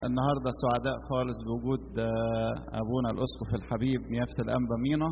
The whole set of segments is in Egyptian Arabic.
النهاردة سعداء خالص بوجود آه، أبونا الأسقف الحبيب نيافة الأنبا مينا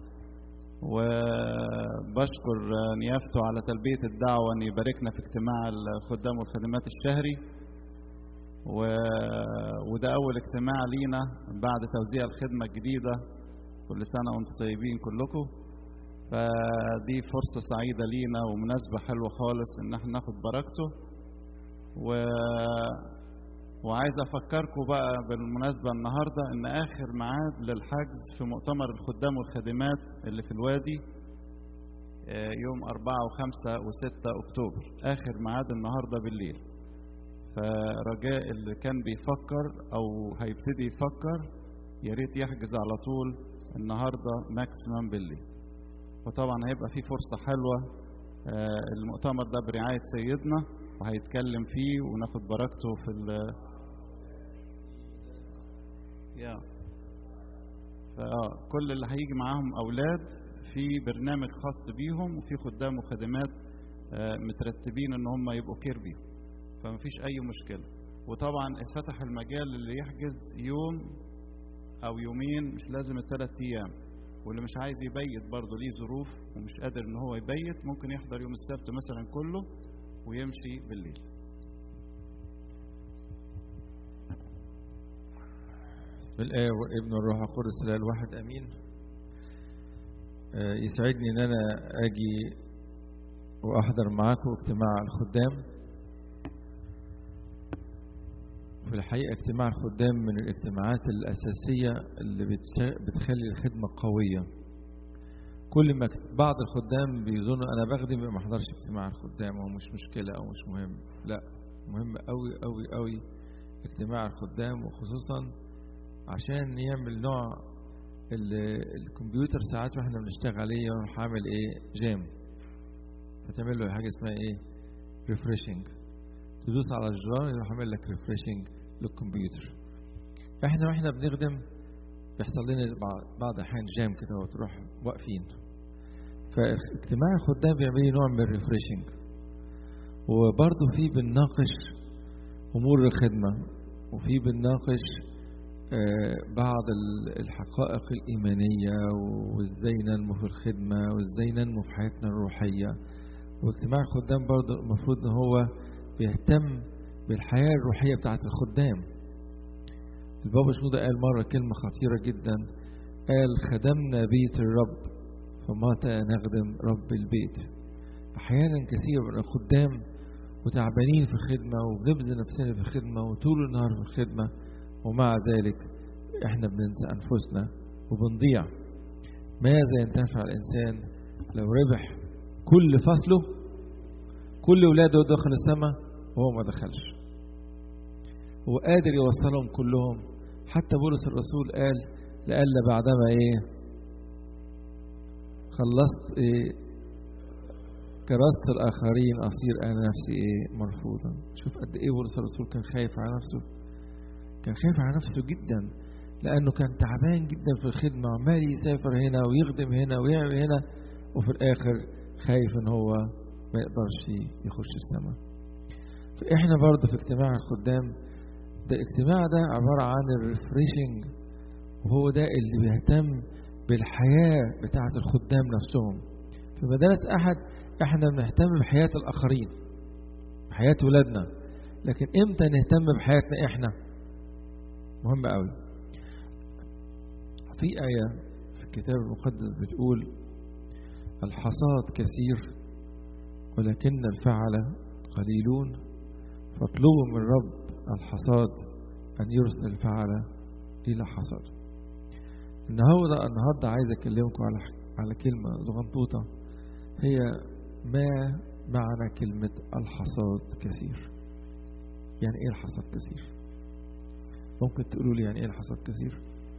وبشكر آه، نيافته على تلبية الدعوة أن يباركنا في اجتماع الخدام والخدمات الشهري و... وده أول اجتماع لينا بعد توزيع الخدمة الجديدة كل سنة وانتم طيبين كلكم فدي فرصة سعيدة لينا ومناسبة حلوة خالص إن احنا ناخد بركته و... وعايز افكركم بقى بالمناسبه النهارده ان اخر ميعاد للحجز في مؤتمر الخدام والخادمات اللي في الوادي آه، يوم 4 و5 و6 اكتوبر اخر ميعاد النهارده بالليل فرجاء اللي كان بيفكر او هيبتدي يفكر يا ريت يحجز على طول النهارده ماكسيمم بالليل وطبعا هيبقى في فرصه حلوه آه، المؤتمر ده برعايه سيدنا وهيتكلم فيه وناخد بركته في ال يا فآه كل اللي هيجي معاهم أولاد في برنامج خاص بيهم وفي خدام وخدمات آه، مترتبين إن هم يبقوا كير بيهم فمفيش أي مشكلة وطبعا اتفتح المجال اللي يحجز يوم أو يومين مش لازم الثلاث أيام واللي مش عايز يبيت برضه ليه ظروف ومش قادر إن هو يبيت ممكن يحضر يوم السبت مثلا كله ويمشي بالليل بالآب والابن والروح القدس لا الواحد امين آه، يسعدني ان انا اجي واحضر معاكم اجتماع الخدام في الحقيقه اجتماع الخدام من الاجتماعات الاساسيه اللي بتش- بتخلي الخدمه قويه كل ما كت- بعض الخدام بيظنوا انا بخدم يبقى ما احضرش اجتماع الخدام هو مش مشكله او مش مهم لا مهم قوي قوي قوي اجتماع الخدام وخصوصا عشان يعمل نوع ال- الكمبيوتر ساعات واحنا بنشتغل عليه يروح عامل ايه جام فتعمل له حاجه اسمها ايه ريفريشنج تدوس على الزرار يروح عامل لك ريفريشنج للكمبيوتر احنا واحنا بنخدم بيحصل لنا بعض- بعض الاحيان جام كده وتروح واقفين فاجتماع الخدام بيعمل لي نوع من الريفريشنج وبرضه في بنناقش امور الخدمه وفي بنناقش آه، بعض ال- الحقائق الإيمانية وإزاي ننمو في الخدمة وإزاي ننمو في حياتنا الروحية واجتماع الخدام برضه المفروض إن هو بيهتم بالحياة الروحية بتاعة الخدام البابا شنودة قال مرة كلمة خطيرة جدا قال خدمنا بيت الرب فمتى نخدم رب البيت أحيانا كثير من الخدام وتعبانين في الخدمة وبنبذل نفسنا في الخدمة وطول النهار في الخدمة ومع ذلك احنا بننسى انفسنا وبنضيع ماذا ينتفع الانسان لو ربح كل فصله كل ولاده دخل السماء وهو ما دخلش هو قادر يوصلهم كلهم حتى بولس الرسول قال لألا بعدما ايه خلصت ايه كرست الآخرين أصير أنا نفسي إيه مرفوضا شوف قد إيه بولس الرسول كان خايف على نفسه كان خايف على نفسه جدا لأنه كان تعبان جدا في الخدمة عمال يسافر هنا ويخدم هنا ويعمل هنا وفي الآخر خايف إن هو ما يقدرش يخش السماء فإحنا برضه في اجتماع الخدام ده الاجتماع ده عبارة عن الريفريشنج وهو ده اللي بيهتم بالحياة بتاعة الخدام نفسهم في مدارس أحد احنا بنهتم بحياة الآخرين بحياة ولادنا لكن امتى نهتم بحياتنا احنا مهم قوي في آية في الكتاب المقدس بتقول الحصاد كثير ولكن الفعل قليلون فاطلبوا من رب الحصاد أن يرسل الفعل إلى حصاد النهارده النهارده عايز أكلمكم على على كلمة صغنطوطة هي ما معنى كلمة الحصاد كثير يعني إيه الحصاد كثير ممكن تقولوا لي يعني ايه الحصاد كثير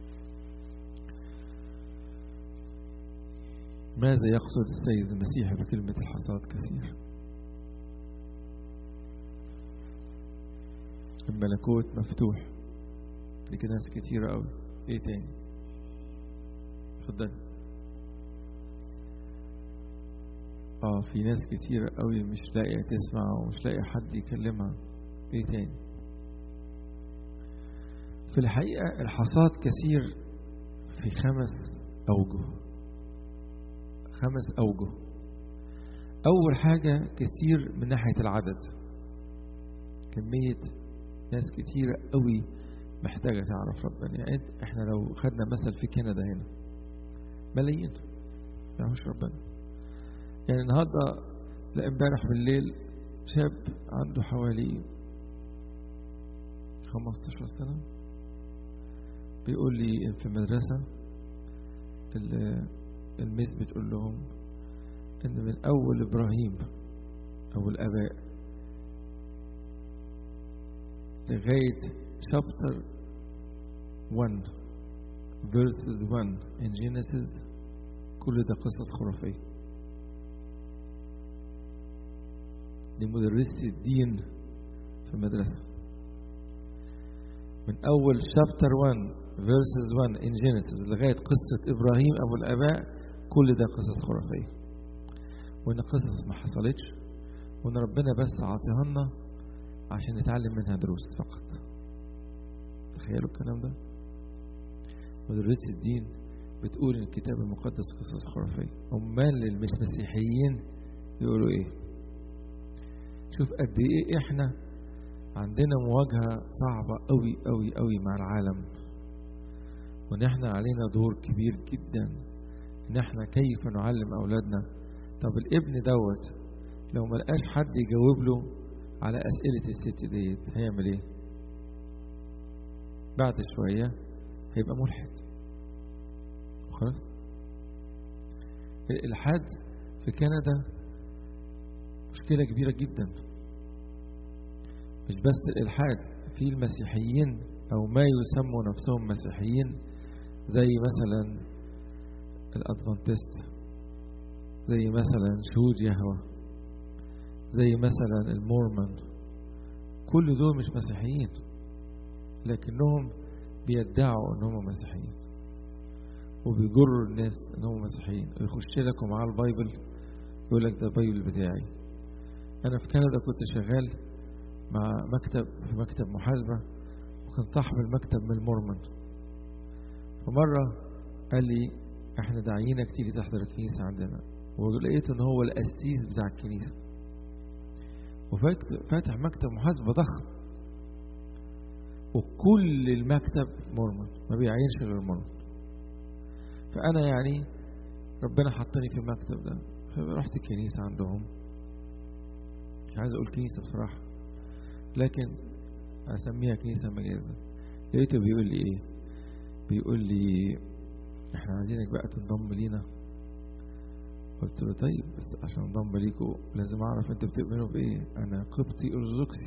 ماذا يقصد السيد المسيح بكلمة الحصاد كثير الملكوت مفتوح دي كده ناس كتيرة قوي ايه تاني اتفضل اه في ناس كتيرة قوي مش لاقية تسمع ومش لاقية حد يكلمها ايه تاني في الحقيقة الحصاد كثير في خمس أوجه خمس أوجه أول حاجة كثير من ناحية العدد كمية ناس كثيرة قوي محتاجة تعرف ربنا يعني إنت- احنا لو خدنا مثل في كندا هنا ملايين ما يعرفوش ربنا يعني النهارده لا امبارح بالليل شاب عنده حوالي 15 سنة بيقول لي في المدرسة ال- الميس بتقول لهم ان من اول ابراهيم او الاباء لغاية chapter 1 verses 1 in Genesis كل ده قصص خرافية لمدرسة الدين في المدرسة من أول chapter 1 verses 1 in Genesis لغاية قصة إبراهيم أبو الآباء كل ده قصص خرافية وإن قصص ما حصلتش وإن ربنا بس عاطيها لنا عشان نتعلم منها دروس فقط تخيلوا الكلام ده مدرسة الدين بتقول ان الكتاب المقدس قصص خرافية امال اللي مش مسيحيين يقولوا ايه شوف قد ايه احنا عندنا مواجهة صعبة قوي قوي قوي مع العالم وان احنا علينا دور كبير جدا ان احنا كيف نعلم اولادنا طب الابن دوت لو ما لقاش حد يجاوب له على اسئلة الست ديت هيعمل ايه بعد شوية هيبقى ملحد خلاص الإلحاد في كندا مشكلة كبيرة جدا مش بس الإلحاد في المسيحيين أو ما يسموا نفسهم مسيحيين زي مثلا الأدفانتست زي مثلا شهود يهوه زي مثلا المورمون كل دول مش مسيحيين لكنهم بيدعوا انهم مسيحيين وبيجروا الناس انهم مسيحيين ويخش لك ومعاه البايبل يقول لك ده البايبل بتاعي انا في كندا كنت شغال مع مكتب في مكتب محاسبة وكان صاحب المكتب من المورمون فمرة قال لي احنا داعيينك تيجي تحضر الكنيسة عندنا ولقيت ان هو القسيس بتاع الكنيسة وفاتح مكتب محاسبة ضخم وكل المكتب مورمون ما بيعينش غير مورمون فأنا يعني ربنا حطني في المكتب ده فرحت الكنيسة عندهم مش عايز أقول كنيسة بصراحة لكن أسميها كنيسة مجازا لقيته بيقول لي إيه بيقول لي إحنا عايزينك بقى تنضم لينا قلت له طيب بس عشان انضم ليكوا لازم أعرف أنتوا بتؤمنوا بإيه أنا قبطي أرثوذكسي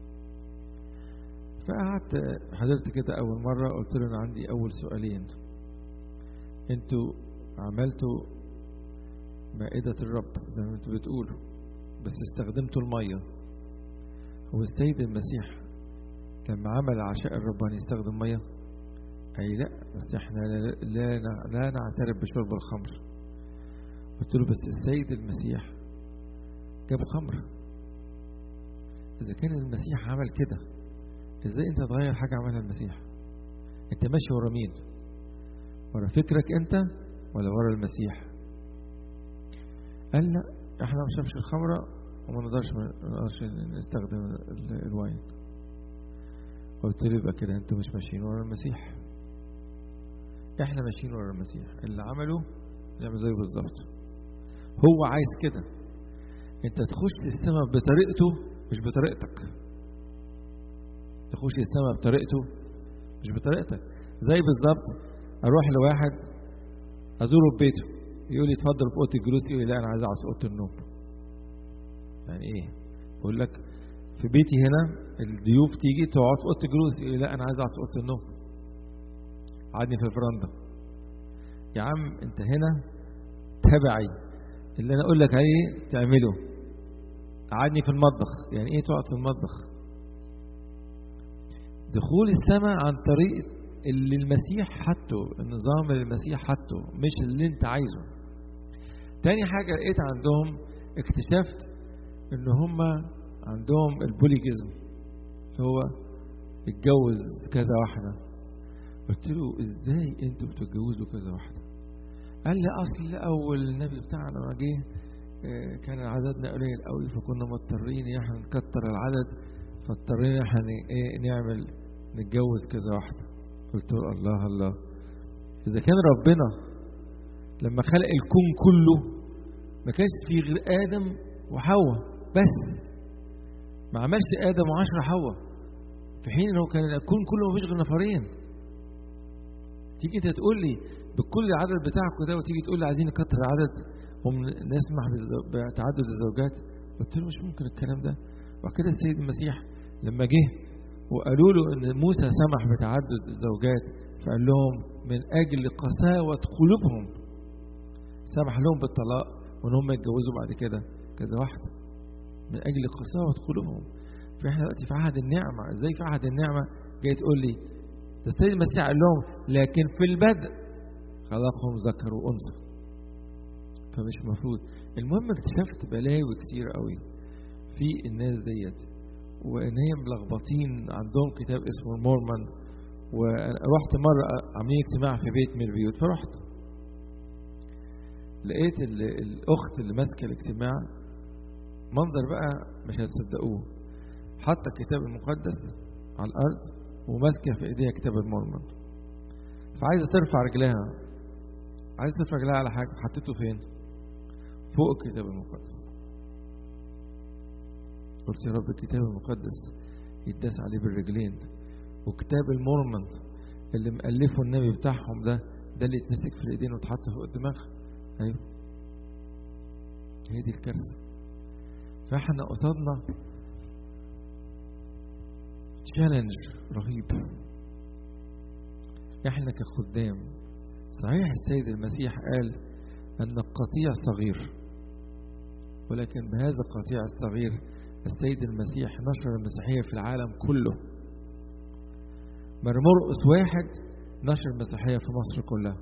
فقعدت حضرت كده أول مرة قلت له أنا عندي أول سؤالين أنتوا عملتوا مائدة الرب زي ما أنتوا بتقولوا بس استخدمتوا المية هو السيد المسيح لما عمل عشاء الرباني يستخدم مية أي لا بس احنا لا, لا, لا نعترف بشرب الخمر قلت له بس السيد المسيح جاب خمر إذا كان المسيح عمل كده ازاي انت تغير حاجة عملها المسيح انت ماشي ورا مين ورا فكرك انت ولا ورا المسيح قال لا احنا ما نشربش الخمرة وما نقدرش ما نقدرش نستخدم الواين قلت له يبقى كده انتوا مش ماشيين ورا المسيح احنا ماشيين ورا المسيح اللي عمله يعمل زيه بالظبط هو عايز كده انت تخش السماء بطريقته مش بطريقتك تخش السماء بطريقته مش بطريقتك زي بالظبط اروح لواحد ازوره في بيته يقول لي اتفضل في اوضه الجلوس يقول لي لا انا عايز اقعد في اوضه النوم يعني ايه يقول لك في بيتي هنا الضيوف تيجي تقعد في اوضه الجلوس يقول لي لا انا عايز اقعد في اوضه النوم قعدني في الفرندا يا عم انت هنا تبعي اللي انا اقول لك عليه تعمله قعدني في المطبخ يعني ايه تقعد في المطبخ دخول السماء عن طريق اللي المسيح حطه النظام اللي المسيح حطه مش اللي انت عايزه تاني حاجة لقيت عندهم اكتشفت ان هم عندهم البوليجيزم اللي هو اتجوز كذا واحدة قلت له ازاي انتوا بتتجوزوا كذا واحده قال لي اصل اول النبي بتاعنا ما جه آه، كان عددنا قليل قوي فكنا مضطرين ان احنا نكتر العدد فاضطرينا احنا ن- ايه نعمل نتجوز كذا واحده قلت له الله الله اذا كان ربنا لما خلق الكون كله ما كانش فيه غير ادم وحواء بس ما عملش ادم وعشرة حواء في حين انه كان الكون كله ما فيش غير نفرين تيجي انت تقول لي بكل العدد بتاعكم ده وتيجي تقول لي عايزين نكتر العدد ونسمح بز- بتعدد الزوجات قلت له مش ممكن الكلام ده وبعد كده السيد المسيح لما جه وقالوا له ان موسى سمح بتعدد الزوجات فقال لهم من اجل قساوه قلوبهم سمح لهم بالطلاق وان هم يتجوزوا بعد كده كذا واحده من اجل قساوه قلوبهم فاحنا دلوقتي في عهد النعمه ازاي في عهد النعمه جاي تقول لي ده السيد المسيح قال لهم لكن في البدء خلقهم ذكر وانثى فمش المفروض المهم اكتشفت بلاوي كتير قوي في الناس ديت وان هي ملخبطين عندهم كتاب اسمه المورمون ورحت مره عاملين اجتماع في بيت من البيوت فرحت لقيت ال- الاخت اللي ماسكه الاجتماع منظر بقى مش هتصدقوه حاطه الكتاب المقدس على الارض وماسكه في ايديها كتاب المورمون فعايزه ترفع رجلها عايزه ترفع رجلها على حاجه حطيته فين فوق الكتاب المقدس قلت يا رب الكتاب المقدس يتداس عليه بالرجلين وكتاب المورمون اللي مألفه النبي بتاعهم ده ده اللي يتمسك في الايدين ويتحط فوق الدماغ ايوه هي دي الكارثه فاحنا قصادنا تشالنج رهيب احنا كخدام صحيح السيد المسيح قال ان القطيع صغير ولكن بهذا القطيع الصغير السيد المسيح نشر المسيحية في العالم كله مرمرقس واحد نشر المسيحية في مصر كلها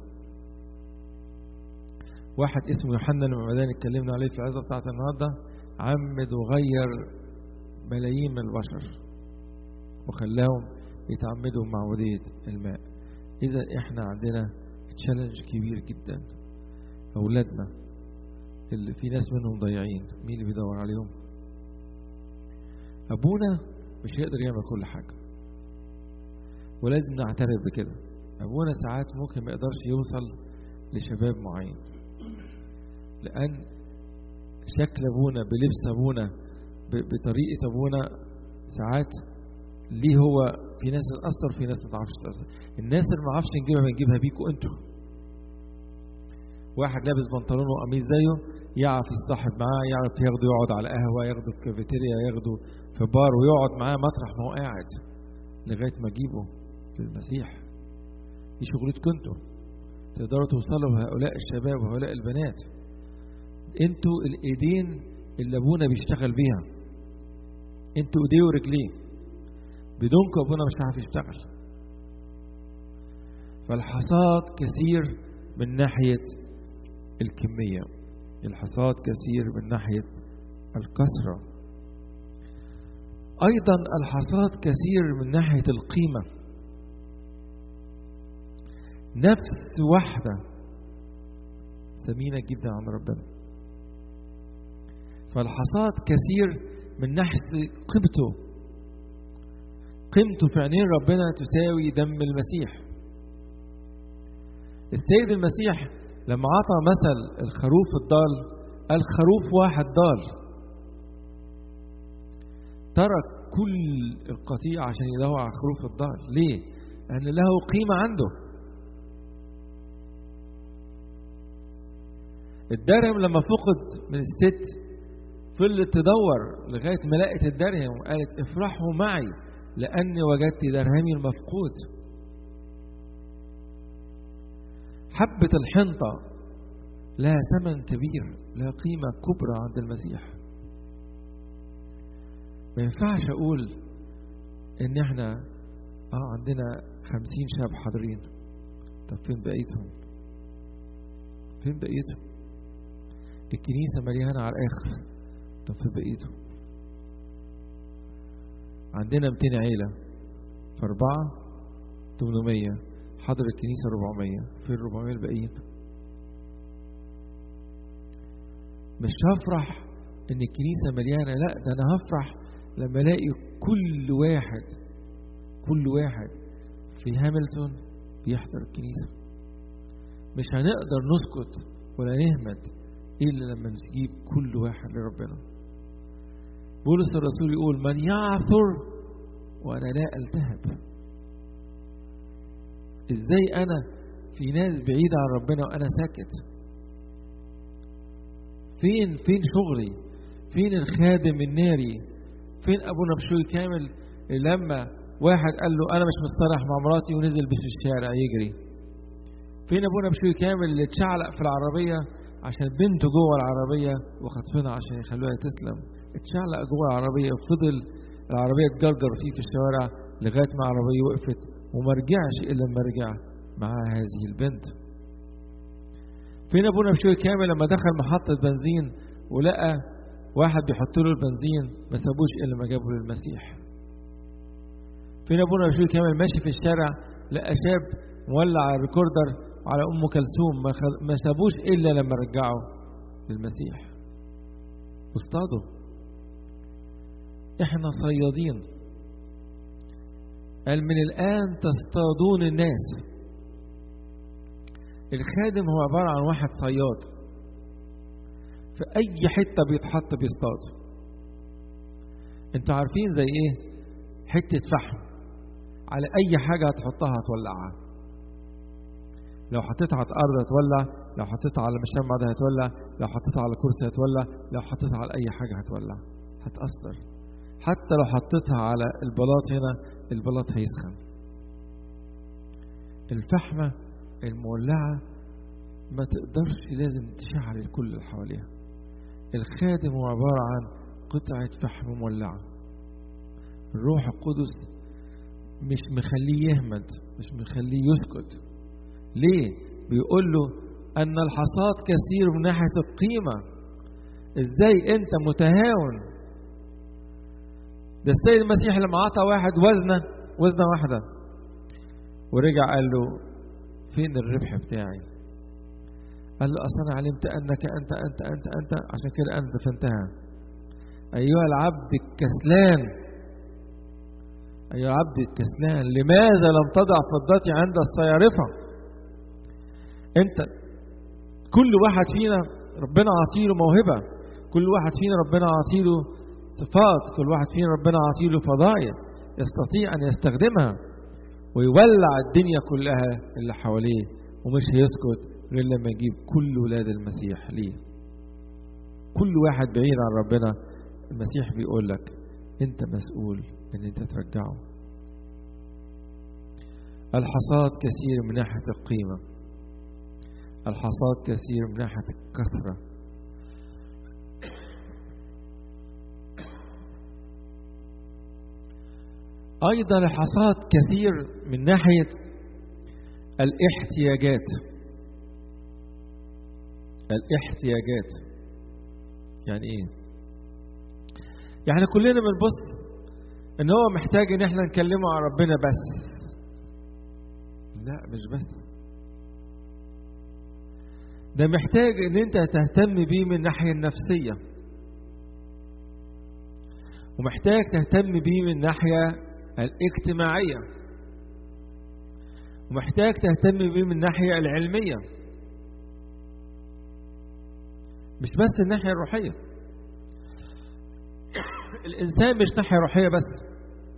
واحد اسمه يوحنا المعمدان اتكلمنا عليه في العظة بتاعت النهارده عمد وغير ملايين من البشر وخلاهم يتعمدوا معمودية الماء إذا إحنا عندنا تشالنج كبير جدا أولادنا اللي في ناس منهم ضايعين مين اللي بيدور عليهم أبونا مش هيقدر يعمل كل حاجة ولازم نعترف بكده أبونا ساعات ممكن ما يقدرش يوصل لشباب معين لأن شكل أبونا بلبس أبونا ب- بطريقة أبونا ساعات ليه هو في ناس تتأثر في ناس ما تعرفش تتأثر الناس اللي ما عرفش نجيبها بنجيبها بيكوا انتوا واحد لابس بنطلون وقميص زيه يعرف يصطحب معاه يعرف ياخده يقعد على قهوة ياخده في كافيتيريا ياخده في بار ويقعد معاه مطرح ما هو قاعد لغاية ما اجيبه للمسيح دي شغلتكم انتوا تقدروا توصلوا لهؤلاء الشباب وهؤلاء البنات انتوا الايدين اللي ابونا بيشتغل بيها انتوا ايديه ورجليه بدونكم ابونا مش هيعرف يشتغل فالحصاد كثير من ناحية الكمية الحصاد كثير من ناحية الكثرة أيضا الحصاد كثير من ناحية القيمة نفس واحدة ثمينة جدا عند ربنا فالحصاد كثير من ناحية قيمته قيمته في عينين ربنا تساوي دم المسيح السيد المسيح لما عطى مثل الخروف الضال قال خروف واحد ضال ترك كل القطيع عشان يدور على خروف الضال ليه؟ لأن له قيمة عنده الدرهم لما فقد من الست فضلت تدور لغاية ما لقت الدرهم وقالت افرحوا معي لأني وجدت درهمي المفقود حبة الحنطة لها ثمن كبير لها قيمة كبرى عند المسيح ما ينفعش أقول إن إحنا آه عندنا خمسين شاب حاضرين طب فين بقيتهم؟ فين بقيتهم؟ الكنيسة مليانة على الآخر طب فين بقيتهم؟ عندنا 200 عيلة في أربعة 800 حضر الكنيسة 400 في ال 400 الباقيين مش هفرح ان الكنيسة مليانة لا ده انا هفرح لما الاقي كل واحد كل واحد في هاملتون بيحضر الكنيسة مش هنقدر نسكت ولا نهمد إلا لما نجيب كل واحد لربنا بولس الرسول يقول من يعثر وأنا لا ألتهب إزاي أنا في ناس بعيدة عن ربنا وأنا ساكت فين فين شغلي فين الخادم الناري فين أبونا بشوي كامل لما واحد قال له أنا مش مستريح مع مراتي ونزل بيه في الشارع يجري فين أبونا بشوي كامل اللي اتشعلق في العربية عشان بنته جوه العربية وخطفنا عشان يخلوها تسلم اتشعلق جوه العربية وفضل العربية تجرجر فيه في الشوارع لغاية ما العربية وقفت وما رجعش إلا لما رجع مع هذه البنت فين أبونا بشوي كامل لما دخل محطة بنزين ولقى واحد بيحط له البنزين ما سابوش إلا ما جابه للمسيح فين أبونا بشوي كامل ماشي في الشارع لقى شاب مولع الريكوردر على أم كلثوم ما, خل... ما سابوش إلا لما رجعوا للمسيح واصطادوا احنا صيادين قال من الآن تصطادون الناس الخادم هو عبارة عن واحد صياد في أي حتة بيتحط بيصطاد انتوا عارفين زي ايه حتة فحم على أي حاجة هتحطها هتولعها لو حطيتها على الأرض هتولع لو حطيتها على المشمع ده هتولع لو حطيتها على كرسي هتولع لو حطيتها على أي حاجة هتولع هتأثر حتى لو حطيتها على البلاط هنا البلاط هيسخن الفحمة المولعة ما تقدرش لازم تشعل الكل اللي حواليها الخادم هو عبارة عن قطعة فحم مولعة الروح القدس مش مخليه يهمد مش مخليه يسكت ليه بيقول له أن الحصاد كثير من ناحية القيمة ازاي انت متهاون ده السيد المسيح لما أعطى واحد وزنة وزنة واحدة ورجع قال له فين الربح بتاعي قال له أصلا أنا علمت أنك أنت أنت أنت أنت عشان كده أنا دفنتها أيها العبد الكسلان أيها العبد الكسلان لماذا لم تضع فضتي عند الصيارفة أنت كل واحد فينا ربنا عطيله موهبة كل واحد فينا ربنا عطيله صفات كل واحد فينا ربنا عطيله فضائل يستطيع أن يستخدمها ويولع الدنيا كلها اللي حواليه ومش هيسكت غير لما يجيب كل ولاد المسيح ليه كل واحد بعيد عن ربنا المسيح بيقول لك انت مسؤول ان انت ترجعه الحصاد كثير من ناحية القيمة الحصاد كثير من ناحية الكثرة أيضا الحصاد كثير من ناحية الاحتياجات الاحتياجات يعني ايه يعني كلنا بنبص ان هو محتاج ان احنا نكلمه عن ربنا بس لا مش بس ده محتاج ان انت تهتم بيه من الناحيه النفسيه ومحتاج تهتم بيه من الناحيه الاجتماعيه ومحتاج تهتم بيه من الناحيه العلميه مش بس الناحيه الروحيه الانسان مش ناحيه روحيه بس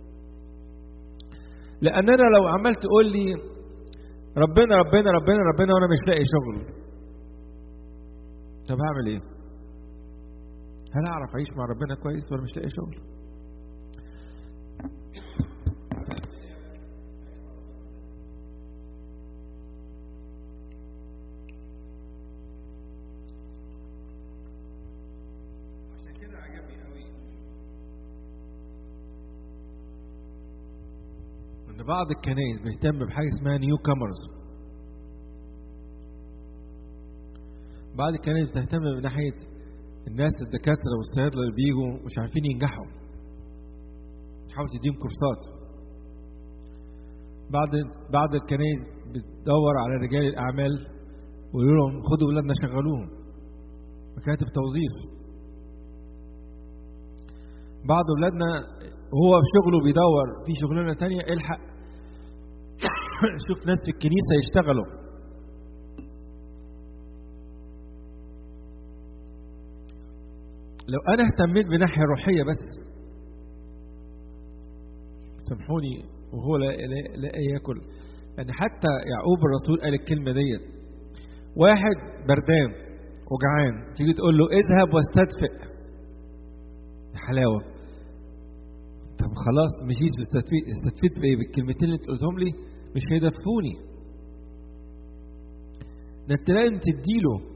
لان انا لو عمال تقول لي ربنا ربنا ربنا ربنا وانا مش لاقي شغل طب هعمل ايه هل اعرف اعيش مع ربنا كويس ولا مش لاقي شغل عشان كده عجبني قوي ان بعض الكنائس بيهتم بحاجه اسمها نيو كامرز بعض الكنائس بتهتم من ناحيه الناس الدكاتره والصيادله اللي بيجوا مش عارفين ينجحوا تحاول تديهم كورسات بعض بعض الكنائس بتدور على رجال الاعمال ويقول لهم خدوا ولادنا شغلوهم مكاتب توظيف بعض ولادنا وهو في شغله بيدور في شغلانه تانية الحق شوف ناس في الكنيسه يشتغلوا لو انا اهتميت بناحيه روحيه بس سامحوني وهو لا, لا, لا ياكل يعني حتى يعقوب الرسول قال الكلمه ديت واحد بردان وجعان تيجي تقول له اذهب واستدفئ حلاوه طب خلاص مشيت استدفيت استدفيت بايه بالكلمتين اللي انت قلتهم لي مش هيدفوني ده انت لازم تديله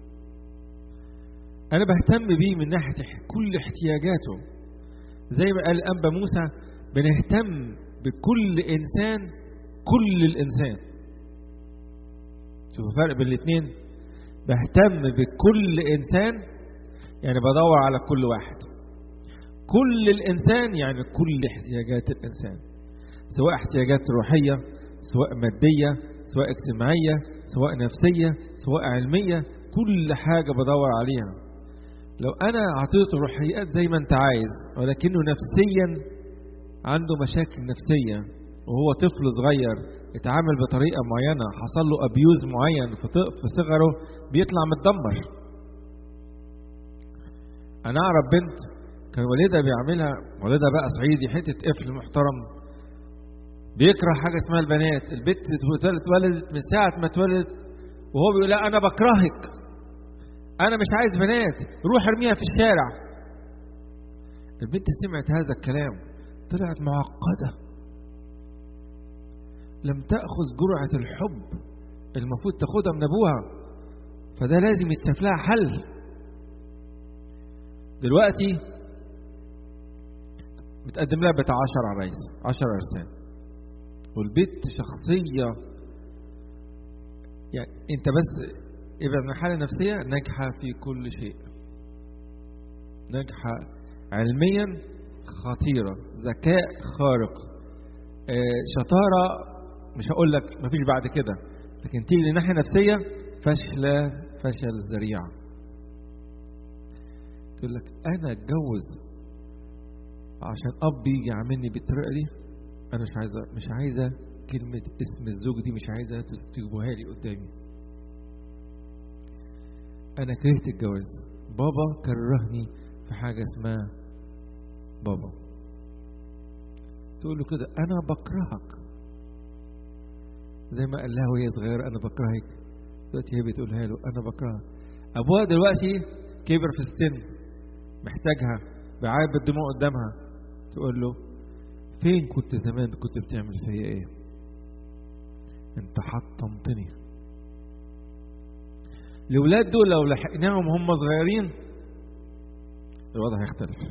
انا بهتم بيه من ناحيه كل احتياجاته زي ما قال انبا موسى بنهتم بكل انسان كل الانسان شوف الفرق بين الاثنين بهتم بكل انسان يعني بدور على كل واحد كل الانسان يعني كل احتياجات الانسان سواء احتياجات روحيه سواء ماديه سواء اجتماعيه سواء نفسيه سواء علميه كل حاجه بدور عليها لو انا اعطيته روحيات زي ما انت عايز ولكنه نفسيا عنده مشاكل نفسيه وهو طفل صغير اتعامل بطريقه معينه حصل له ابيوز معين في صغره بيطلع متدمر انا اعرف بنت كان والدها بيعملها والدها بقى صعيدي حته قفل محترم بيكره حاجه اسمها البنات البنت اتولدت من ساعه ما اتولدت وهو بيقول لا انا بكرهك انا مش عايز بنات روح ارميها في الشارع البنت سمعت هذا الكلام طلعت معقده لم تاخذ جرعه الحب المفروض تاخدها من ابوها فده لازم يتشاف لها حل دلوقتي متقدم لها بتاع 10 عرايس 10 ارسال والبنت شخصيه يعني انت بس يبقى من الحاله النفسيه ناجحه في كل شيء ناجحه علميا خطيره ذكاء خارق شطاره مش هقول لك مفيش بعد كده لكن تيجي لناحيه نفسيه فاشله فشل ذريع تقول لك انا اتجوز عشان اب يجي يعاملني بالطريقه دي انا مش عايزه مش عايزه كلمه اسم الزوج دي مش عايزه تجيبوها لي قدامي انا كرهت الجواز بابا كرهني في حاجه اسمها بابا تقول له كده انا بكرهك زي ما قال لها وهي صغيره انا بكرهك دلوقتي هي بتقولها له انا بكرهك ابوها دلوقتي كبر في السن محتاجها بعايب الدموع قدامها تقول له فين كنت زمان كنت بتعمل فيا ايه انت حطمتني الاولاد دول لو لحقناهم هم صغيرين الوضع هيختلف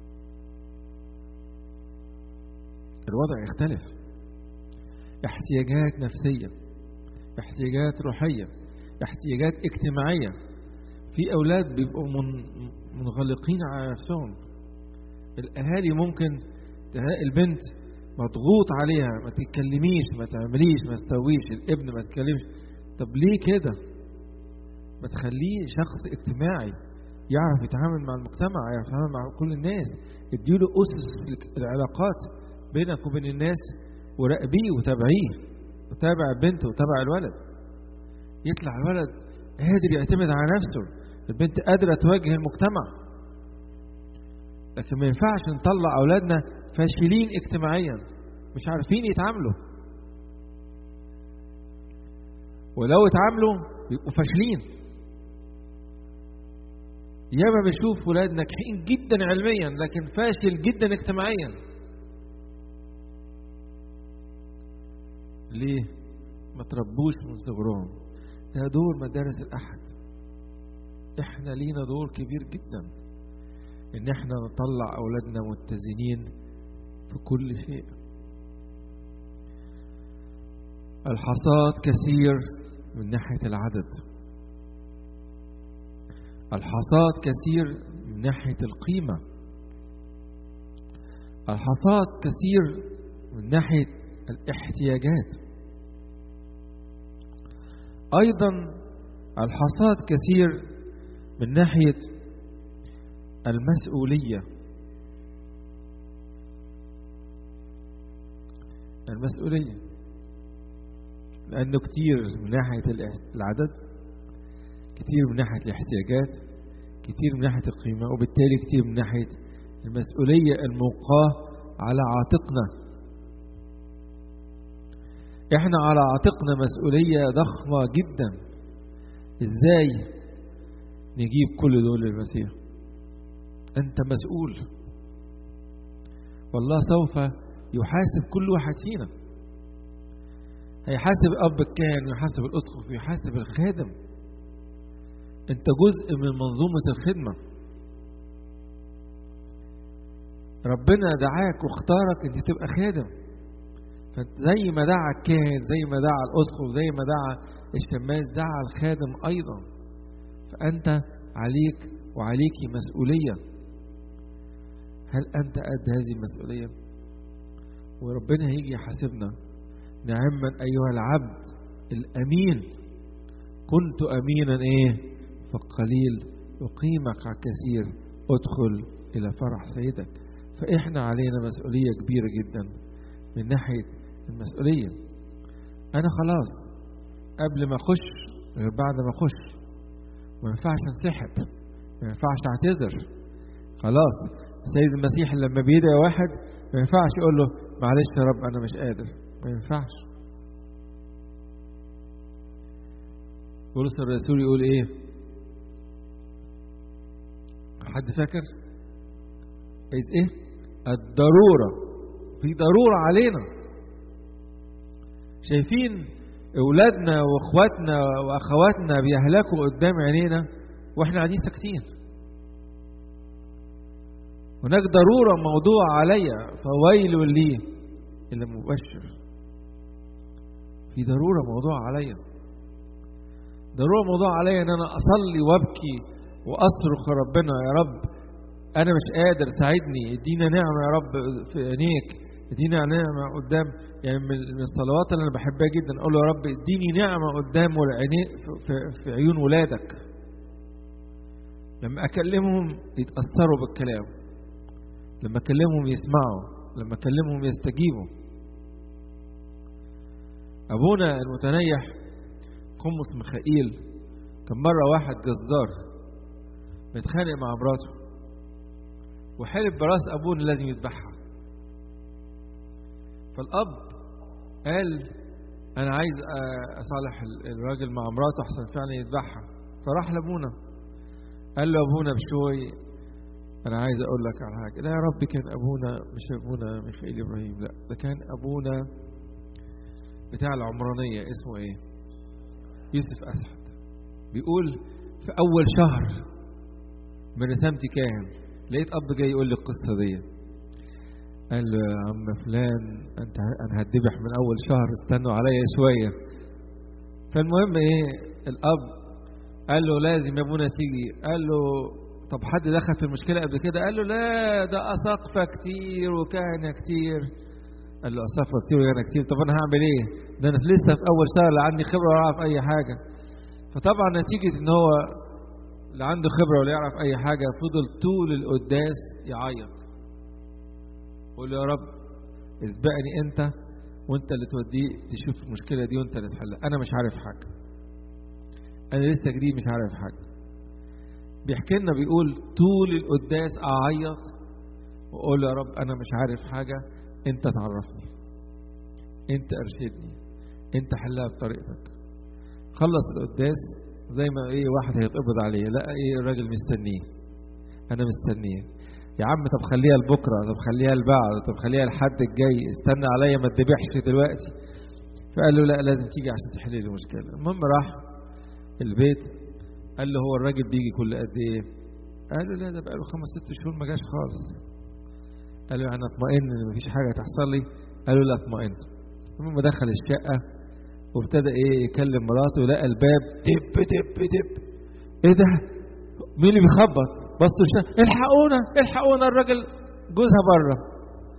الوضع يختلف احتياجات نفسيه احتياجات روحيه احتياجات اجتماعيه في اولاد بيبقوا من منغلقين على نفسهم الاهالي ممكن تلاقي البنت مضغوط عليها ما تتكلميش ما تعمليش ما تسويش الابن ما تتكلمش طب ليه كده ما تخليه شخص اجتماعي يعرف يتعامل مع المجتمع يعرف يتعامل مع كل الناس اديله اسس العلاقات بينك وبين الناس وراقبيه وتابعيه وتابع البنت وتابع الولد يطلع الولد قادر يعتمد على نفسه البنت قادرة تواجه المجتمع لكن ما ينفعش نطلع أولادنا فاشلين اجتماعيا مش عارفين يتعاملوا ولو اتعاملوا يبقوا فاشلين ياما بنشوف ولاد ناجحين جدا علميا لكن فاشل جدا اجتماعيا ليه ما تربوش من صغرهم ده دور مدارس الأحد احنا لينا دور كبير جدا ان احنا نطلع اولادنا متزنين في كل شيء الحصاد كثير من ناحية العدد الحصاد كثير من ناحية القيمة الحصاد كثير من ناحية الاحتياجات أيضا الحصاد كثير من ناحية المسؤولية المسؤولية لأنه كتير من ناحية العدد كتير من ناحية الاحتياجات كتير من ناحية القيمة وبالتالي كتير من ناحية المسؤولية الملقاة على عاتقنا احنا على عاتقنا مسؤولية ضخمة جدا ازاي نجيب كل دول للمسيح انت مسؤول والله سوف يحاسب كل واحد فينا هيحاسب اب الكاهن ويحاسب الاسقف ويحاسب الخادم انت جزء من منظومة الخدمة ربنا دعاك واختارك انت تبقى خادم زي ما دعا الكاهن زي ما دعا الاسقف زي ما دعا الشماس دعا الخادم ايضا فانت عليك وعليك مسؤولية هل انت قد هذه المسؤولية وربنا هيجي يحاسبنا نعما ايها العبد الامين كنت امينا ايه فقليل اقيمك على كثير ادخل الى فرح سيدك فاحنا علينا مسؤولية كبيرة جدا من ناحية المسؤولية انا خلاص قبل ما اخش غير بعد ما اخش ما ينفعش انسحب ما ينفعش اعتذر خلاص السيد المسيح لما بيدعي واحد ما ينفعش يقول له معلش يا رب انا مش قادر ما ينفعش بولس الرسول يقول ايه حد فاكر عايز ايه الضروره في ضروره علينا شايفين اولادنا واخواتنا واخواتنا بيهلكوا قدام عينينا واحنا قاعدين ساكتين هناك ضرورة موضوع عليا فويل لي إلا مبشر في ضرورة موضوع عليا ضرورة موضوع عليا إن أنا أصلي وأبكي وأصرخ ربنا يا رب أنا مش قادر ساعدني ادينا نعمة يا رب في عينيك ادينا نعمة قدام يعني من الصلوات اللي أنا بحبها جدا أقول له يا رب اديني نعمة قدام في, في عيون ولادك لما أكلمهم يتأثروا بالكلام لما اكلمهم يسمعوا لما اكلمهم يستجيبوا ابونا المتنيح قمص ميخائيل كان مره واحد جزار متخانق مع مراته وحلف براس ابونا لازم يذبحها فالاب قال انا عايز اصالح الراجل مع مراته احسن فعلا يذبحها فراح لابونا قال له ابونا بشوي أنا عايز أقول لك على حاجة لا يا رب كان أبونا مش أبونا ميخائيل إبراهيم لا ده كان أبونا بتاع العمرانية اسمه إيه؟ يوسف أسعد بيقول في أول شهر من رسامتي كاهن لقيت أب جاي يقول لي القصة دي قال له يا عم فلان أنت أنا هتذبح من أول شهر استنوا عليا شوية فالمهم إيه الأب قال له لازم يا ابونا تيجي قال له طب حد دخل في المشكلة قبل كده قال له لا ده أساقفة كتير وكهنة كتير قال له أساقفة كتير وكهنة كتير طب أنا هعمل إيه ده أنا لسه في أول شهر لا عندي خبرة ولا أعرف أي حاجة فطبعا نتيجة إن هو لا عنده خبرة ولا يعرف أي حاجة فضل طول القداس يعيط قول يا رب اسبقني أنت وأنت اللي توديه تشوف المشكلة دي وأنت اللي تحلها أنا مش عارف حاجة أنا لسه جديد مش عارف حاجة بيحكي لنا بيقول طول القداس اعيط واقول يا رب انا مش عارف حاجه انت تعرفني انت ارشدني انت حلها بطريقتك خلص القداس زي ما ايه واحد هيتقبض عليه لا ايه الراجل مستنيه انا مستنيه يا عم طب خليها لبكره طب خليها لبعد طب خليها لحد الجاي استنى عليا ما تذبحش دلوقتي فقال له لا لازم تيجي عشان تحل لي المشكله المهم راح البيت قال له هو الراجل بيجي كل قد ايه قال له لا ده بقى له خمس ست شهور ما جاش خالص قال له انا اطمئن ان مفيش حاجه تحصل لي قال له لا اطمئن المهم دخل الشقه وابتدى ايه يكلم مراته لقى الباب دب دب دب ايه ده مين اللي بيخبط بصوا الشقه الحقونا الحقونا الراجل جوزها بره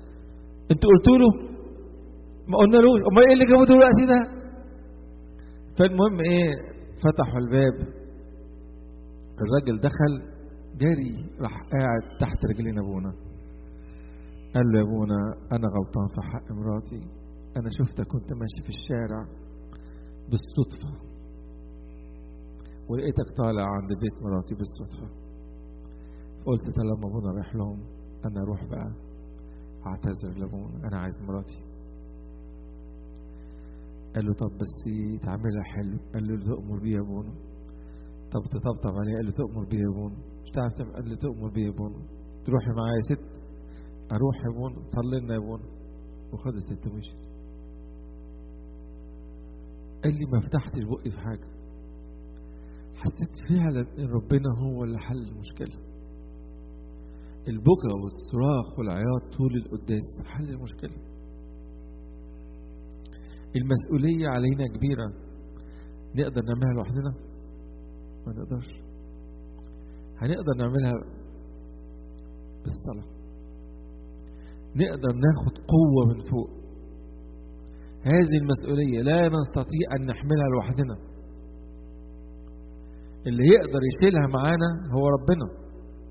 انتوا قلتوا له ما قلنا له امال ايه اللي جابوه دلوقتي ده فالمهم ايه فتحوا الباب الراجل دخل جري راح قاعد تحت رجلين ابونا قال له يا ابونا انا غلطان في حق مراتي انا شفتك كنت ماشي في الشارع بالصدفه ولقيتك طالع عند بيت مراتي بالصدفه قلت طالما ابونا رايح لهم انا اروح بقى اعتذر لابونا انا عايز مراتي قال له طب بس تعملها حلو قال له تؤمر بيه يا ابونا طب تطبطب عليه قال له تؤمر بيه يا ابونا مش تعرف تعمل قال له تؤمر بيه يا ابونا تروحي معايا يا ست اروح يا ابونا صلي لنا يا ابونا وخد الست ومشي قال لي ما فتحتش بقي في حاجه حسيت فعلا ان ربنا هو اللي حل المشكله البكا والصراخ والعياط طول القداس حل المشكله المسؤوليه علينا كبيره نقدر نعملها لوحدنا ما نقدرش هنقدر نعملها بالصلاه نقدر ناخد قوه من فوق هذه المسؤوليه لا نستطيع ان نحملها لوحدنا اللي يقدر يشيلها معانا هو ربنا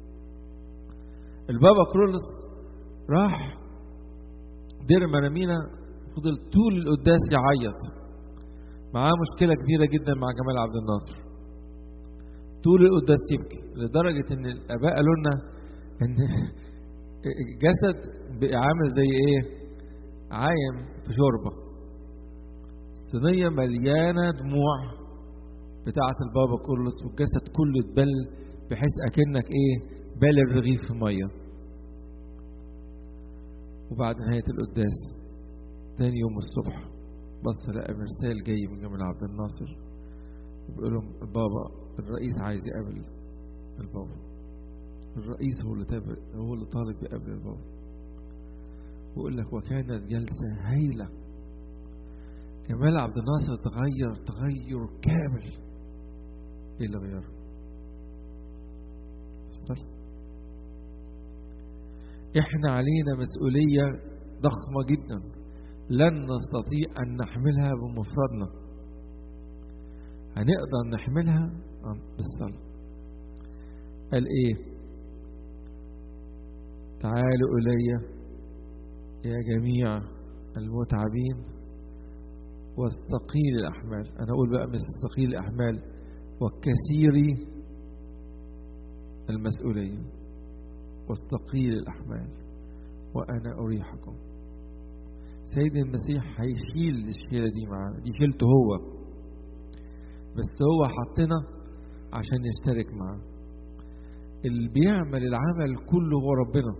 البابا كرولس راح دير منامينا فضل طول القداس يعيط معاه مشكلة كبيرة جدا مع جمال عبد الناصر طول القداس يبكي لدرجة ان الاباء قالوا لنا ان الجسد بقى عامل زي ايه عايم في شوربة صينية مليانة دموع بتاعة البابا كرولس والجسد كله اتبل بحيث اكنك ايه بال الرغيف في ميه وبعد نهاية القداس تاني يوم الصبح بص لقى مرسال جاي من جمال عبد الناصر وبيقول لهم البابا الرئيس عايز يقابل البابا الرئيس هو اللي تابع هو اللي طالب يقابل البابا ويقول لك وكانت جلسة هايلة جمال عبد الناصر تغير تغير كامل ايه اللي غيره؟ الصلاة احنا علينا مسؤولية ضخمة جدا لن نستطيع أن نحملها بمفردنا هنقدر نحملها بالصلاة قال إيه تعالوا إلي يا جميع المتعبين والثقيل الأحمال أنا أقول بقى مثل ثقيل الأحمال والكثير المسؤولية والثقيل الأحمال وأنا أريحكم سيد المسيح هيشيل الشيلة دي معانا دي شيلته هو بس هو حطنا عشان يشترك معاه اللي بيعمل العمل كله هو ربنا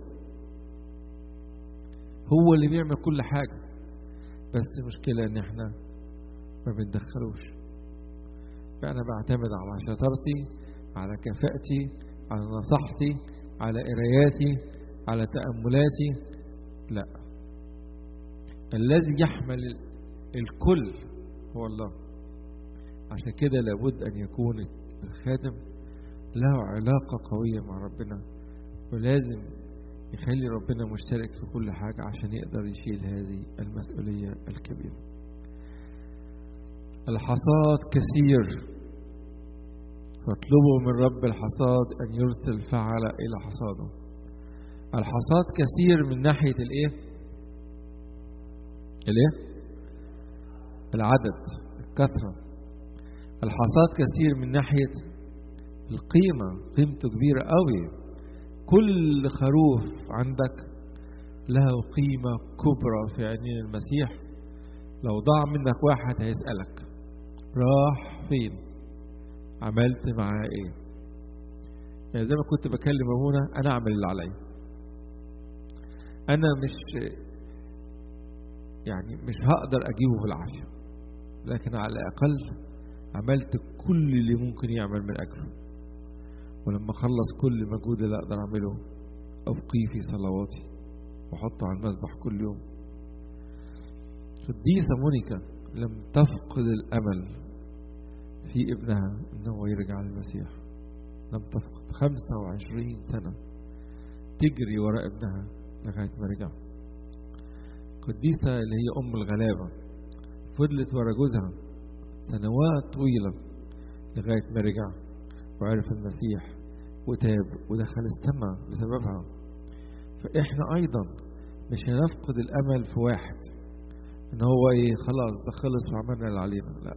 هو اللي بيعمل كل حاجة بس المشكلة ان احنا ما بندخلوش فأنا بعتمد على شطارتي على كفاءتي على نصحتي على قراياتي على تأملاتي لا الذي يحمل الكل هو الله عشان كده لابد أن يكون الخادم له علاقة قوية مع ربنا ولازم يخلي ربنا مشترك في كل حاجة عشان يقدر يشيل هذه المسؤولية الكبيرة الحصاد كثير فاطلبوا من رب الحصاد أن يرسل فعل إلى حصاده الحصاد كثير من ناحية الإيه؟ الإيه؟ العدد الكثرة الحصاد كثير من ناحية القيمة قيمته كبيرة قوي كل خروف عندك له قيمة كبرى في عينين المسيح لو ضاع منك واحد هيسألك راح فين عملت معاه ايه يعني زي ما كنت بكلم ابونا انا اعمل اللي عليا انا مش يعني مش هقدر اجيبه بالعافيه لكن على الاقل عملت كل اللي ممكن يعمل من اجله ولما اخلص كل مجهود اللي اقدر اعمله ابقيه في صلواتي واحطه على المسبح كل يوم قديسة مونيكا لم تفقد الامل في ابنها انه يرجع للمسيح لم تفقد 25 سنة تجري وراء ابنها لغاية ما رجع قديسة اللي هي أم الغلابة فضلت ورا جوزها سنوات طويلة لغاية ما رجع وعرف المسيح وتاب ودخل السماء بسببها فإحنا أيضا مش هنفقد الأمل في واحد إن هو إيه خلاص ده خلص وعملنا اللي علينا لا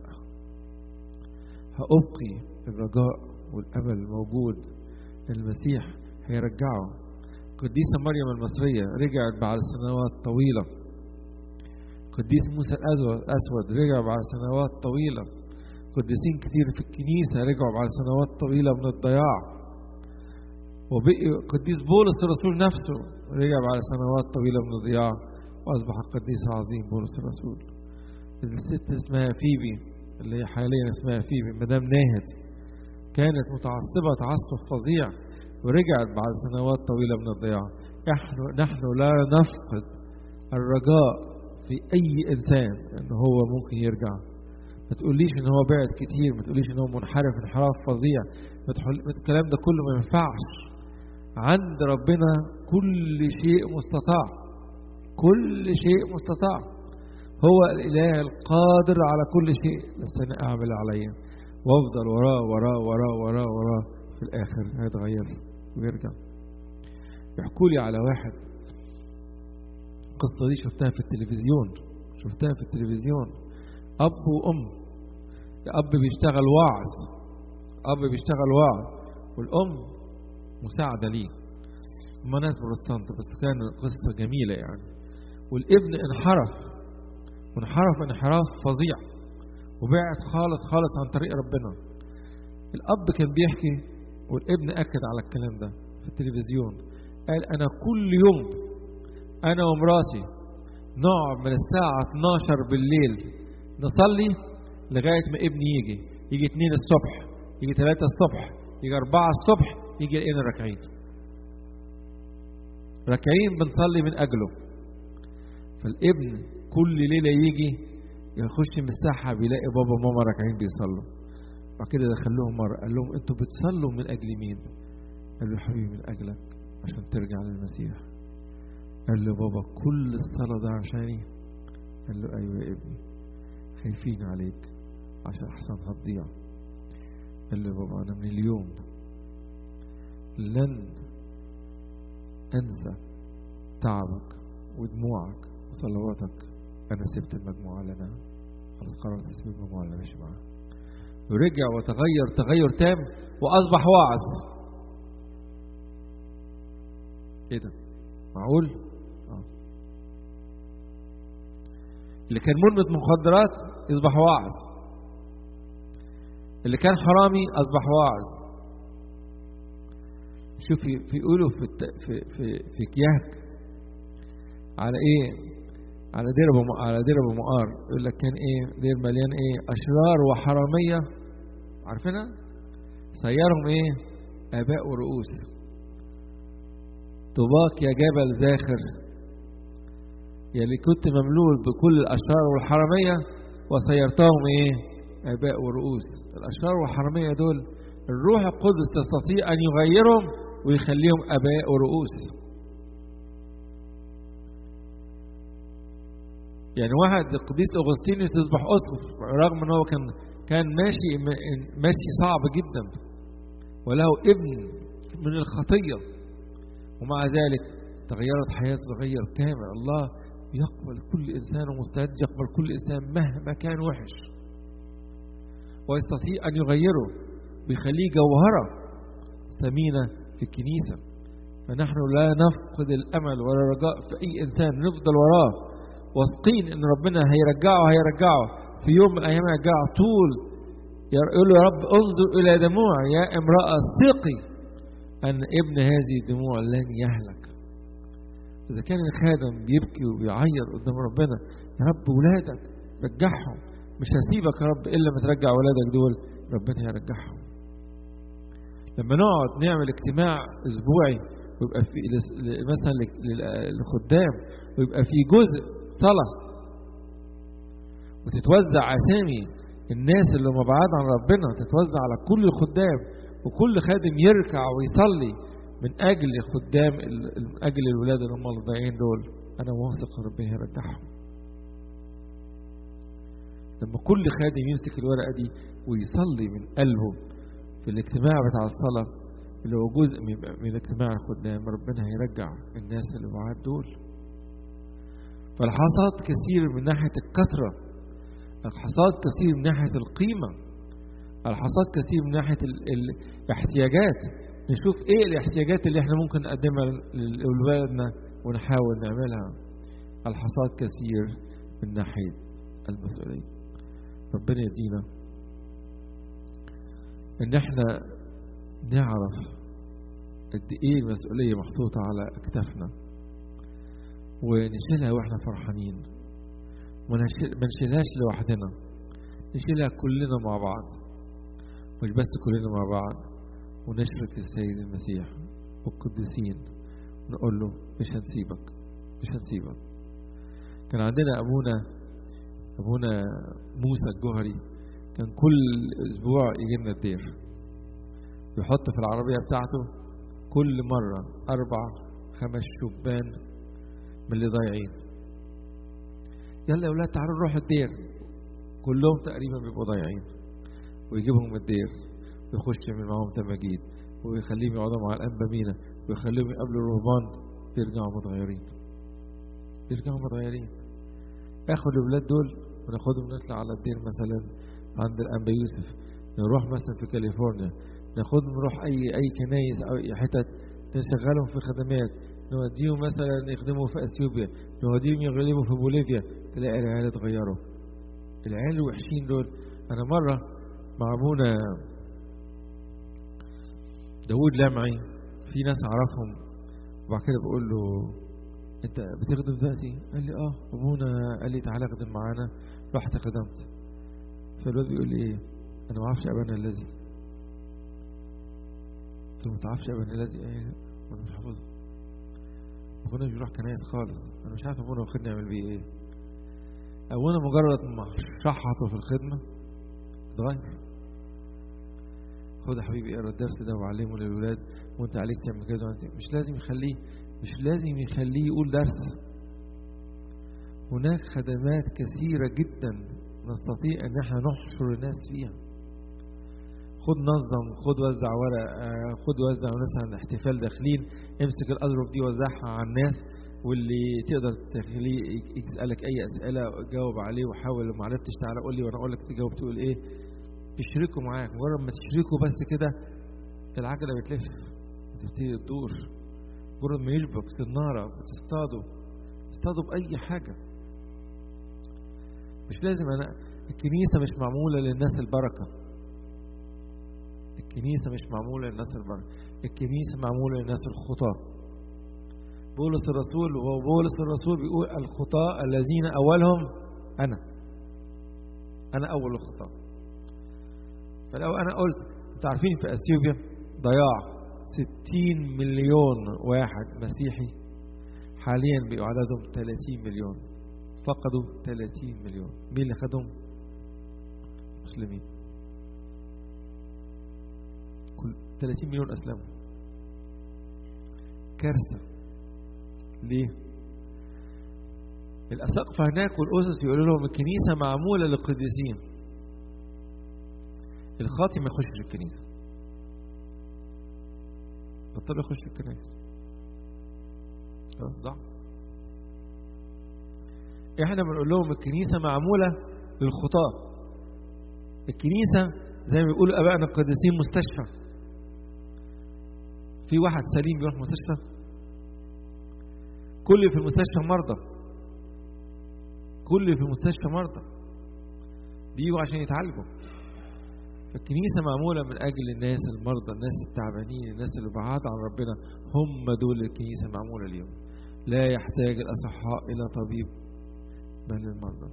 هأبقي الرجاء والأمل الموجود إن المسيح هيرجعه قديسة مريم المصرية رجعت بعد سنوات طويلة قديس موسى الأسود رجع بعد سنوات طويلة قديسين كتير في الكنيسة رجعوا بعد سنوات طويلة من الضياع وبقي قديس بولس الرسول نفسه رجع بعد سنوات طويلة من الضياع وأصبح قديس عظيم بولس الرسول الست اسمها فيبي اللي هي حاليا اسمها فيبي مدام ناهد كانت متعصبة تعصب فظيع ورجعت بعد سنوات طويلة من الضياع نحن نحن لا نفقد الرجاء في أي إنسان إن هو ممكن يرجع ما تقوليش إن هو بعد كتير ما تقوليش إن هو منحرف انحراف فظيع ما تحل... الكلام ده كله ما ينفعش عند ربنا كل شيء مستطاع كل شيء مستطاع هو الإله القادر على كل شيء بس أنا أعمل عليا وأفضل وراه وراه وراه وراه وراه في الآخر هيتغير ويرجع يحكوا لي على واحد القصة دي شفتها في التلفزيون شفتها في التلفزيون أب وأم الأب بيشتغل واعظ أب بيشتغل واعظ والأم مساعدة ليه هما ناس بروتستانت بس كان قصة جميلة يعني والابن انحرف وانحرف انحراف فظيع وبعد خالص خالص عن طريق ربنا الأب كان بيحكي والابن أكد على الكلام ده في التلفزيون قال أنا كل يوم أنا ومراتي نقعد من الساعة 12 بالليل نصلي لغاية ما ابني يجي يجي 2 الصبح يجي 3 الصبح يجي 4 الصبح يجي يلاقينا راكعين راكعين بنصلي من أجله فالابن كل ليلة يجي يخش من الساحة بيلاقي بابا وماما راكعين بيصلوا بعد كده دخلوهم مرة قال لهم انتوا بتصلوا من أجل مين؟ قال له حبيبي من أجلك عشان ترجع للمسيح قال له بابا كل الصلاة ده عشاني قال له أيوة يا ابني خايفين عليك عشان أحسن هتضيع قال له بابا أنا من اليوم لن أنسى تعبك ودموعك وصلواتك أنا سبت المجموعة اللي أنا خلاص قررت أسيب المجموعة اللي ماشي معاها ورجع وتغير تغير تام وأصبح واعظ إيه ده؟ معقول؟ آه. اللي كان مدمن مخدرات يصبح واعظ اللي كان حرامي أصبح واعظ شوفي في يقولوا في الت... في في في كياك على ايه على دير ابو على دير ابو مقار يقول لك كان ايه دير مليان ايه اشرار وحراميه عارفينها سيرهم ايه اباء ورؤوس طباق يا جبل زاخر يا اللي كنت مملول بكل الاشرار والحراميه وسيرتهم ايه اباء ورؤوس الاشرار والحراميه دول الروح القدس تستطيع ان يغيرهم ويخليهم اباء ورؤوس يعني واحد القديس اغسطينوس تصبح اسقف رغم ان هو كان كان ماشي ماشي صعب جدا وله ابن من الخطيه ومع ذلك تغيرت حياته تغير كامل الله يقبل كل انسان ومستعد يقبل كل انسان مهما كان وحش ويستطيع ان يغيره ويخليه جوهره ثمينه في الكنيسه فنحن لا نفقد الامل ولا الرجاء في اي انسان نفضل وراه واثقين ان ربنا هيرجعه هيرجعه في يوم من الايام هيرجعه طول يقول له يا رب انظر الى دموع يا امراه ثقي ان ابن هذه الدموع لن يهلك اذا كان الخادم بيبكي وبيعيط قدام ربنا يا رب ولادك رجعهم مش هسيبك يا رب الا ما ترجع ولادك دول ربنا هيرجعهم لما نقعد نعمل اجتماع اسبوعي ويبقى في مثلا للخدام ويبقى في جزء صلاة وتتوزع أسامي الناس اللي هم بعاد عن ربنا تتوزع على كل الخدام وكل خادم يركع ويصلي من أجل الخدام من أجل الولاد اللي هم الضايعين دول أنا واثق ربنا يرجعهم لما كل خادم يمسك الورقة دي ويصلي من قلبه في الاجتماع بتاع الصلاة اللي هو جزء من من اجتماع الخدام ربنا هيرجع الناس اللي بعاد دول فالحصاد كثير من ناحية الكثرة الحصاد كثير من ناحية القيمة الحصاد كثير من ناحية ال- ال- الاحتياجات نشوف ايه الاحتياجات اللي احنا ممكن نقدمها لأولادنا ونحاول نعملها الحصاد كثير من ناحية المسؤولية ربنا يدينا ان احنا نعرف قد ايه المسؤولية محطوطة على اكتافنا ونشيلها واحنا فرحانين ما نشيل- ما نشيلهاش لوحدنا نشيلها كلنا مع بعض مش بس كلنا مع بعض ونشرك السيد المسيح والقديسين ونقول له مش هنسيبك مش هنسيبك كان عندنا أبونا أبونا موسى الجوهري كان كل أسبوع يجي لنا الدير يحط في العربية بتاعته كل مرة أربع خمس شبان من اللي ضايعين يلا يا ولاد تعالوا نروح الدير كلهم تقريبا بيبقوا ضايعين ويجيبهم الدير ويخش يعمل معاهم تماجيد ويخليهم يقعدوا مع الأنبا ويخليهم يقابلوا الرهبان يرجعوا متغيرين يرجعوا متغيرين اخد الولاد دول وناخدهم نطلع على الدير مثلا عند الأنبا يوسف نروح مثلا في كاليفورنيا ناخدهم نروح أي أي كنايس أو أي حتت نشغلهم في خدمات نوديهم مثلا يخدموا في اثيوبيا نوديهم يخدموا في بوليفيا تلاقي العيال اتغيروا العيال الوحشين دول انا مره مع ابونا داوود لمعي في ناس اعرفهم وبعد كده بقول له انت بتخدم دلوقتي قال لي اه ابونا قال لي تعالى اخدم معانا رحت خدمت فالواد بيقول لي ايه انا ما اعرفش ابانا الذي قلت له ما تعرفش ابانا الذي ايه انا مش حافظه ما كناش بنروح كنايس خالص انا مش عارف ابونا واخدني يعمل بيه ايه ابونا مجرد ما شحطه في الخدمه اتغير خد يا حبيبي اقرا الدرس ده وعلمه للولاد وانت عليك تعمل كذا وانت مش لازم يخليه مش لازم يخليه يقول درس هناك خدمات كثيرة جدا نستطيع ان احنا نحشر الناس فيها خد نظم خد وزع ورق آه، خد وزع مثلا احتفال داخلين امسك الاظرف دي وزعها على الناس واللي تقدر تخليه يسالك اي اسئله جاوب عليه وحاول لو ما عرفتش تعالى قول لي وانا اقول لك تجاوب تقول ايه تشركوا معاك مجرد ما تشركوا بس كده العجله بتلف بتبتدي تدور مجرد ما يشبك سناره بتصطادوا تصطادوا باي حاجه مش لازم انا الكنيسه مش معموله للناس البركه الكنيسة مش معمولة للناس البركة الكنيسة معمولة للناس الخطاة بولس الرسول وهو بولس الرسول بيقول الخطاة الذين أولهم أنا أنا أول الخطاة فلو أنا قلت أنتوا عارفين في أثيوبيا ضياع 60 مليون واحد مسيحي حاليا بقوا عددهم 30 مليون فقدوا 30 مليون مين اللي خدهم؟ مسلمين كل 30 مليون أسلموا كارثة ليه؟ الأساقفة هناك والأسس يقولوا لهم الكنيسة معمولة للقديسين الخاطي ما يخشش الكنيسة بطل يخش الكنيسة خلاص ضاع احنا بنقول لهم الكنيسة معمولة للخطاة الكنيسة زي ما بيقولوا ابائنا القديسين مستشفى في واحد سليم بيروح مستشفى كل اللي في المستشفى مرضى كل اللي في المستشفى مرضى بيجوا عشان يتعالجوا فالكنيسة معمولة من أجل الناس المرضى الناس التعبانين الناس اللي بعاد عن ربنا هم دول الكنيسة معمولة ليهم لا يحتاج الأصحاء إلى طبيب بل المرضى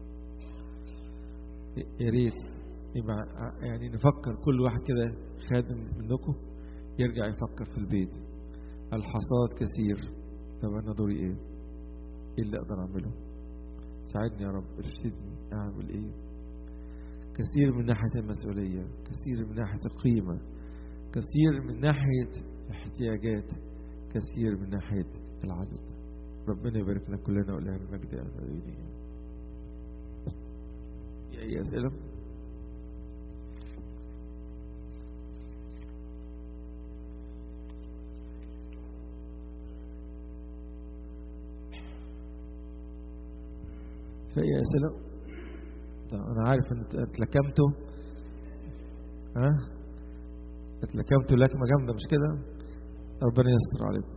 يا ريت يبقى يعني نفكر كل واحد كده خادم منكم يرجع يفكر في البيت الحصاد كثير طب انا دوري ايه ايه اللي اقدر اعمله ساعدني يا رب ارشدني اعمل ايه كثير من ناحية المسؤولية كثير من ناحية القيمة كثير من ناحية الاحتياجات كثير من ناحية العدد ربنا يبارك لنا كلنا ولنا المجد يا اي اسئله في اي اسئله طب انا عارف ان اتلكمتوا ها اتلكمتوا لكمه جامده مش كده ربنا يستر عليكم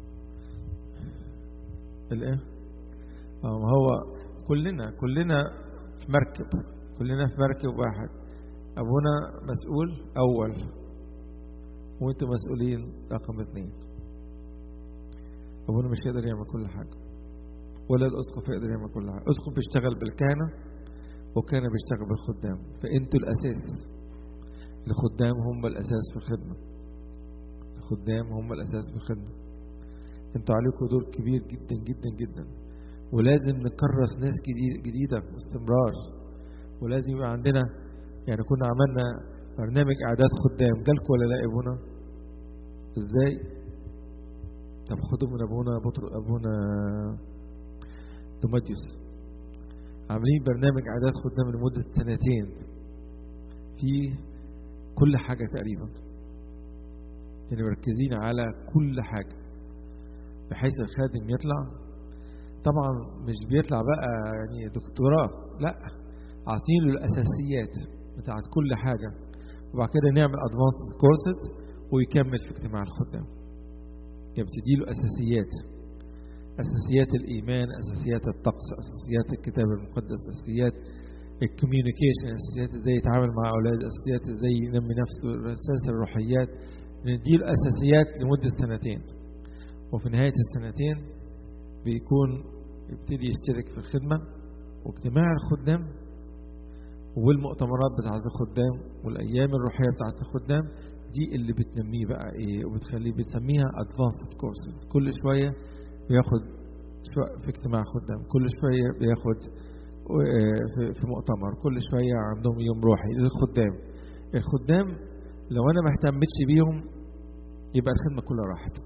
الايه اه ما هو كلنا كلنا في مركب كلنا في مركب واحد ابونا مسؤول اول وانتم مسؤولين رقم اثنين ابونا مش يقدر يعمل كل حاجه ولا الاسقف يقدر يعمل كل حاجه الاسقف بيشتغل بالكهنه وكان بيشتغل بالخدام فانتوا الاساس الخدام هم الاساس في الخدمه الخدام هم الاساس في الخدمه انتوا عليكم دور كبير جدا جدا جدا ولازم نكرس ناس جديد جديده باستمرار ولازم يبقى عندنا يعني كنا عملنا برنامج اعداد خدام جالكم ولا لا يا ابونا ازاي طب خدوا من ابونا بطرق ابونا دوماديوس عاملين برنامج اعداد خدام لمده سنتين في كل حاجه تقريبا يعني مركزين على كل حاجه بحيث الخادم يطلع طبعا مش بيطلع بقى يعني دكتوراه لا عاطين له الاساسيات بتاعت كل حاجه وبعد كده نعمل ادفانس كورسز ويكمل في اجتماع الخدام يعني بتديله اساسيات اساسيات الايمان اساسيات الطقس اساسيات الكتاب المقدس اساسيات الكوميونيكيشن اساسيات ازاي يتعامل مع اولاد اساسيات ازاي ينمي نفسه اساس الروحيات نديله اساسيات لمده سنتين وفي نهايه السنتين بيكون يبتدي يشترك في الخدمه واجتماع الخدام والمؤتمرات بتاعت الخدام والايام الروحيه بتاعت الخدام دي اللي بتنميه بقى ايه وبتخليه بتسميها ادفانسد كورسز كل شويه بياخد في اجتماع خدام كل شويه بياخد في مؤتمر كل شويه عندهم يوم روحي للخدام الخدام لو انا ما اهتمتش بيهم يبقى الخدمه كلها راحت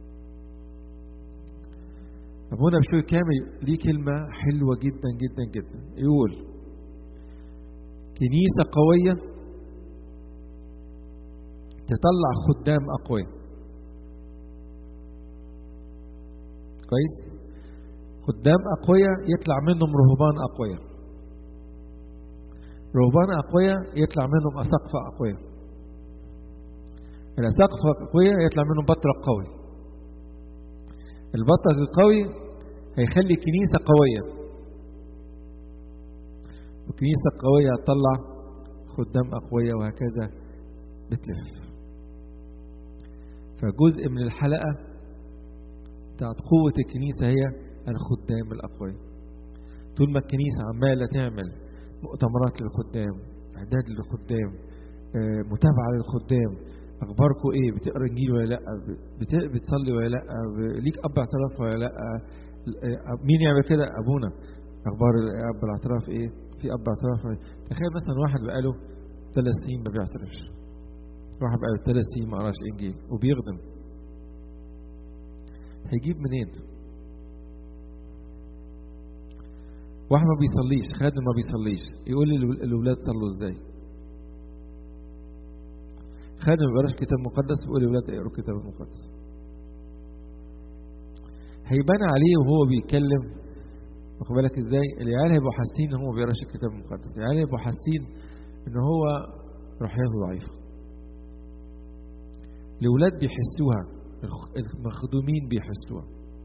ابونا بشوي كامل ليه كلمه حلوه جدا جدا جدا يقول كنيسه قويه تطلع خدام اقوياء كويس خدام اقوياء يطلع منهم رهبان اقوياء رهبان اقوياء يطلع منهم اساقفه اقوياء الاساقفه اقوياء يطلع منهم بطرق قوي البطرق القوي هيخلي كنيسه قويه وكنيسه قويه تطلع خدام اقوياء وهكذا بتلف فجزء من الحلقه بتاعت قوة الكنيسة هي الخدام الأقوياء طول ما الكنيسة عمالة تعمل مؤتمرات للخدام إعداد للخدام متابعة للخدام أخباركم إيه بتقرا إنجيل ولا لأ بتصلي ولا لأ ليك أب اعتراف ولا لأ مين يعمل كده أبونا أخبار أب الاعتراف إيه في أب اعتراف تخيل مثلا واحد بقاله ثلاث سنين ما بيعترفش واحد بقاله ثلاث سنين ما قراش إنجيل وبيخدم هيجيب منين واحد ما بيصليش خادم ما بيصليش يقول لي الاولاد صلوا ازاي خادم ما بيقراش كتاب مقدس بيقول للاولاد اقروا الكتاب المقدس هيبان عليه وهو بيتكلم واخد بالك ازاي العيال هيبقوا حاسين ان هو ما بيقراش الكتاب المقدس العيال هيبقوا حاسين ان هو روحيته ضعيفه الاولاد بيحسوها المخدومين بيحسوها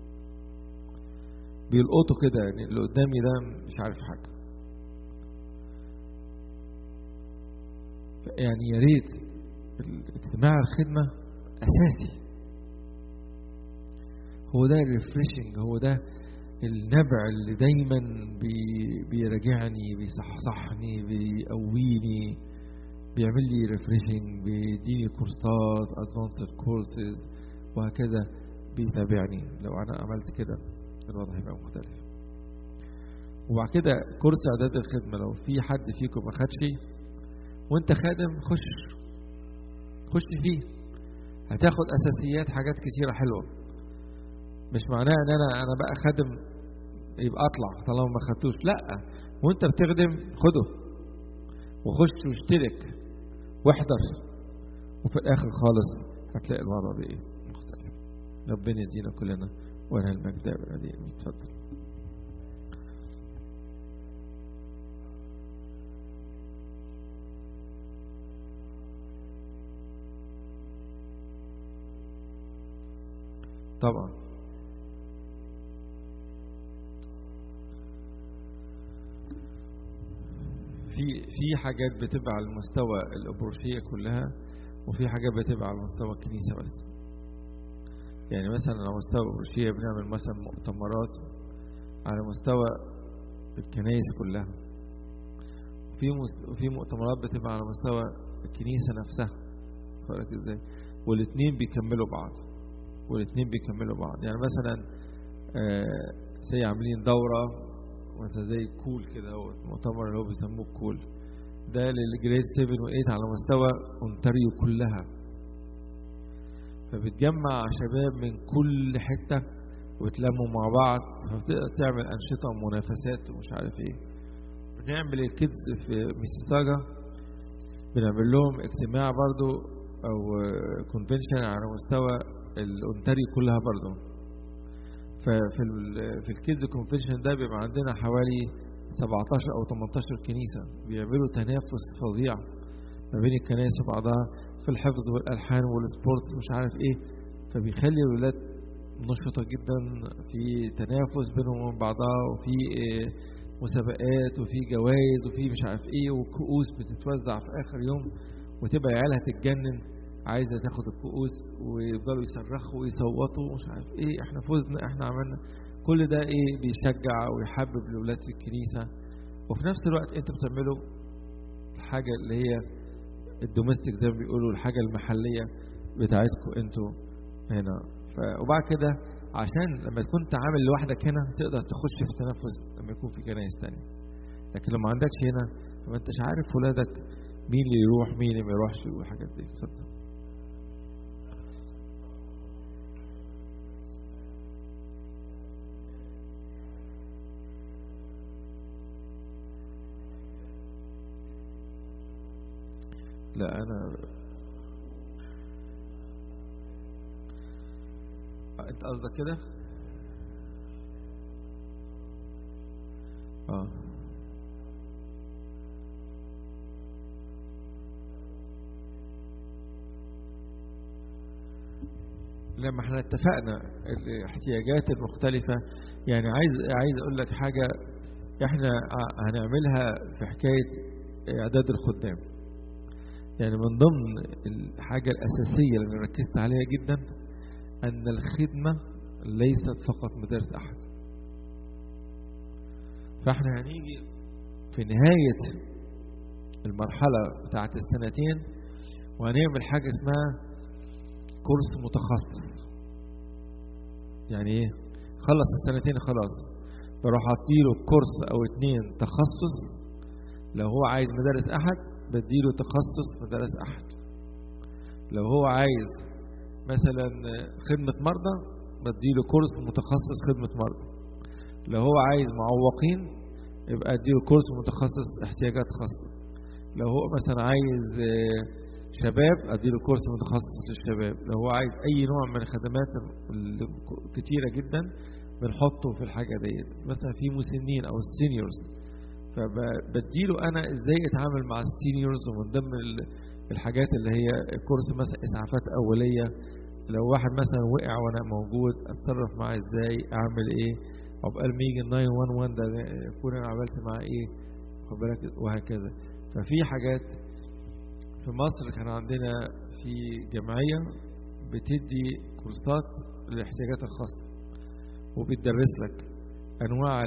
بيلقطوا كده يعني اللي قدامي ده مش عارف حاجه يعني يا ريت اجتماع الخدمه اساسي هو ده الريفريشنج هو ده النبع اللي دايما بي بيراجعني بيصحصحني بيقويني بيعمل لي ريفريشنج بيديني كورسات ادفانسد كورسز وهكذا بيتابعني لو انا عملت كده الوضع هيبقى مختلف وبعد كده كورس اعداد الخدمه لو في حد فيكم ما خدش وانت خادم خش خش فيه هتاخد اساسيات حاجات كتيره حلوه مش معناه ان انا انا بقى خادم يبقى اطلع طالما ما خدتوش لا وانت بتخدم خده وخش واشترك واحضر وفي الاخر خالص هتلاقي الوضع بايه مختلف ربنا يدينا كلنا ولا المجد ابدا اتفضل طبعا في في حاجات بتبقى على المستوى الأبروشية كلها وفي حاجات بتبقى على مستوى الكنيسة بس يعني مثلا على مستوى الأبروشية بنعمل مثلا مؤتمرات على مستوى الكنائس كلها وفي وفي مؤتمرات بتبقى على مستوى الكنيسة نفسها خالك ازاي والاثنين بيكملوا بعض والاثنين بيكملوا بعض يعني مثلا آه زي عاملين دورة مثلا زي كول كده هو المؤتمر اللي هو بيسموه كول ده للجريد 7 و8 على مستوى اونتاريو كلها فبتجمع شباب من كل حتة وتلموا مع بعض فبتقدر تعمل أنشطة ومنافسات ومش عارف ايه بنعمل الكيدز في ميسيساجا بنعمل لهم اجتماع برضو او كونفنشن على مستوى الاونتاريو كلها برضو ففي في الكيدز كونفنشن ده بيبقى عندنا حوالي 17 او 18 كنيسه بيعملوا تنافس فظيع ما بين الكنائس وبعضها في الحفظ والالحان والسبورتس مش عارف ايه فبيخلي الولاد نشطه جدا في تنافس بينهم وبين بعضها وفي مسابقات وفي جوائز وفي مش عارف ايه وكؤوس بتتوزع في اخر يوم وتبقى عيالها تتجنن عايزه تاخد الكؤوس ويفضلوا يصرخوا ويصوتوا ومش عارف ايه احنا فزنا احنا عملنا كل ده ايه بيشجع ويحبب الاولاد في الكنيسه وفي نفس الوقت انتوا بتعملوا الحاجه اللي هي الدوميستيك زي ما بيقولوا الحاجه المحليه بتاعتكم انتوا هنا ف... وبعد كده عشان لما تكون عامل لوحدك هنا تقدر تخش في تنافس لما يكون في كنايس تانية لكن لو ما عندكش هنا ما انتش عارف ولادك مين اللي يروح مين اللي ما يروحش والحاجات دي اتفضل لا انا انت قصدك كده اه لما احنا اتفقنا الاحتياجات المختلفة يعني عايز عايز اقول لك حاجة احنا هنعملها في حكاية اعداد الخدام يعني من ضمن الحاجة الأساسية اللي ركزت عليها جدا أن الخدمة ليست فقط مدارس أحد فاحنا هنيجي في نهاية المرحلة بتاعت السنتين وهنعمل حاجة اسمها كورس متخصص يعني ايه خلص السنتين خلاص بروح اعطيله كورس او اتنين تخصص لو هو عايز مدارس احد بديله تخصص مدارس احد لو هو عايز مثلا خدمة مرضى بديله كورس متخصص خدمة مرضى لو هو عايز معوقين يبقى اديله كورس متخصص احتياجات خاصة لو هو مثلا عايز شباب اديله كورس متخصص للشباب لو هو عايز اي نوع من الخدمات كتيرة جدا بنحطه في الحاجة ديت مثلا في مسنين او السينيورز فبديله انا ازاي اتعامل مع السينيورز ومن ضمن الحاجات اللي هي كورس مثلا اسعافات اوليه لو واحد مثلا وقع وانا موجود اتصرف معاه ازاي اعمل ايه عقبال ما يجي 911 ده اكون انا عملت معاه ايه خد بالك وهكذا ففي حاجات في مصر كان عندنا في جمعيه بتدي كورسات للاحتياجات الخاصه وبتدرس لك انواع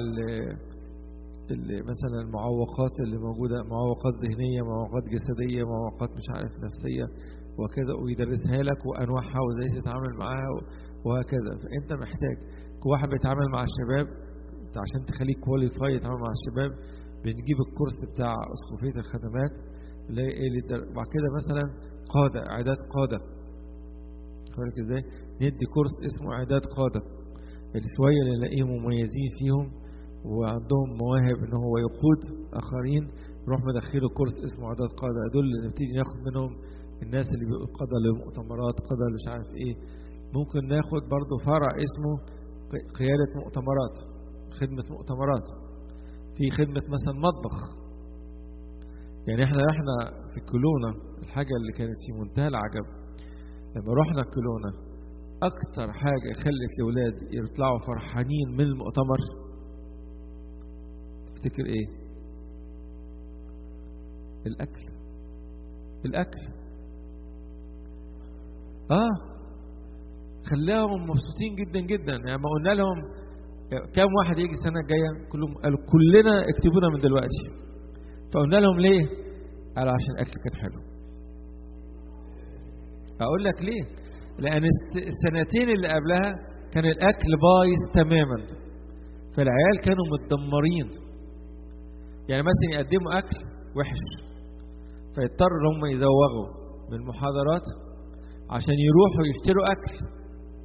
مثلا المعوقات اللي موجودة معوقات ذهنية معوقات جسدية معوقات مش عارف نفسية وكذا ويدرسها لك وأنواعها وازاي تتعامل معاها وهكذا فأنت محتاج واحد بيتعامل مع الشباب عشان تخليه كواليفاي يتعامل مع الشباب بنجيب الكورس بتاع أسقفية الخدمات اللي هي ايه بعد كده مثلا قادة إعداد قادة بالك ازاي ندي كورس اسمه إعداد قادة الشوية اللي نلاقيهم مميزين فيهم وعندهم مواهب ان هو يقود اخرين نروح مدخله كورس اسمه اعداد قاده دول اللي نبتدي ناخد منهم الناس اللي بيبقوا قاده للمؤتمرات قاده اللي مش عارف ايه ممكن ناخد برضو فرع اسمه قياده مؤتمرات خدمه مؤتمرات في خدمه مثلا مطبخ يعني احنا احنا في كلونا الحاجه اللي كانت في منتهى العجب لما رحنا كلونا اكتر حاجه خلت الاولاد يطلعوا فرحانين من المؤتمر تفتكر ايه الاكل الاكل اه خلاهم مبسوطين جدا جدا يعني ما قلنا لهم كم واحد يجي السنه الجايه كلهم قالوا كلنا اكتبونا من دلوقتي فقلنا لهم ليه قالوا عشان الاكل كان حلو اقول لك ليه لان السنتين اللي قبلها كان الاكل بايظ تماما فالعيال كانوا متدمرين يعني مثلا يقدموا اكل وحش فيضطروا هم يزوغوا من المحاضرات عشان يروحوا يشتروا اكل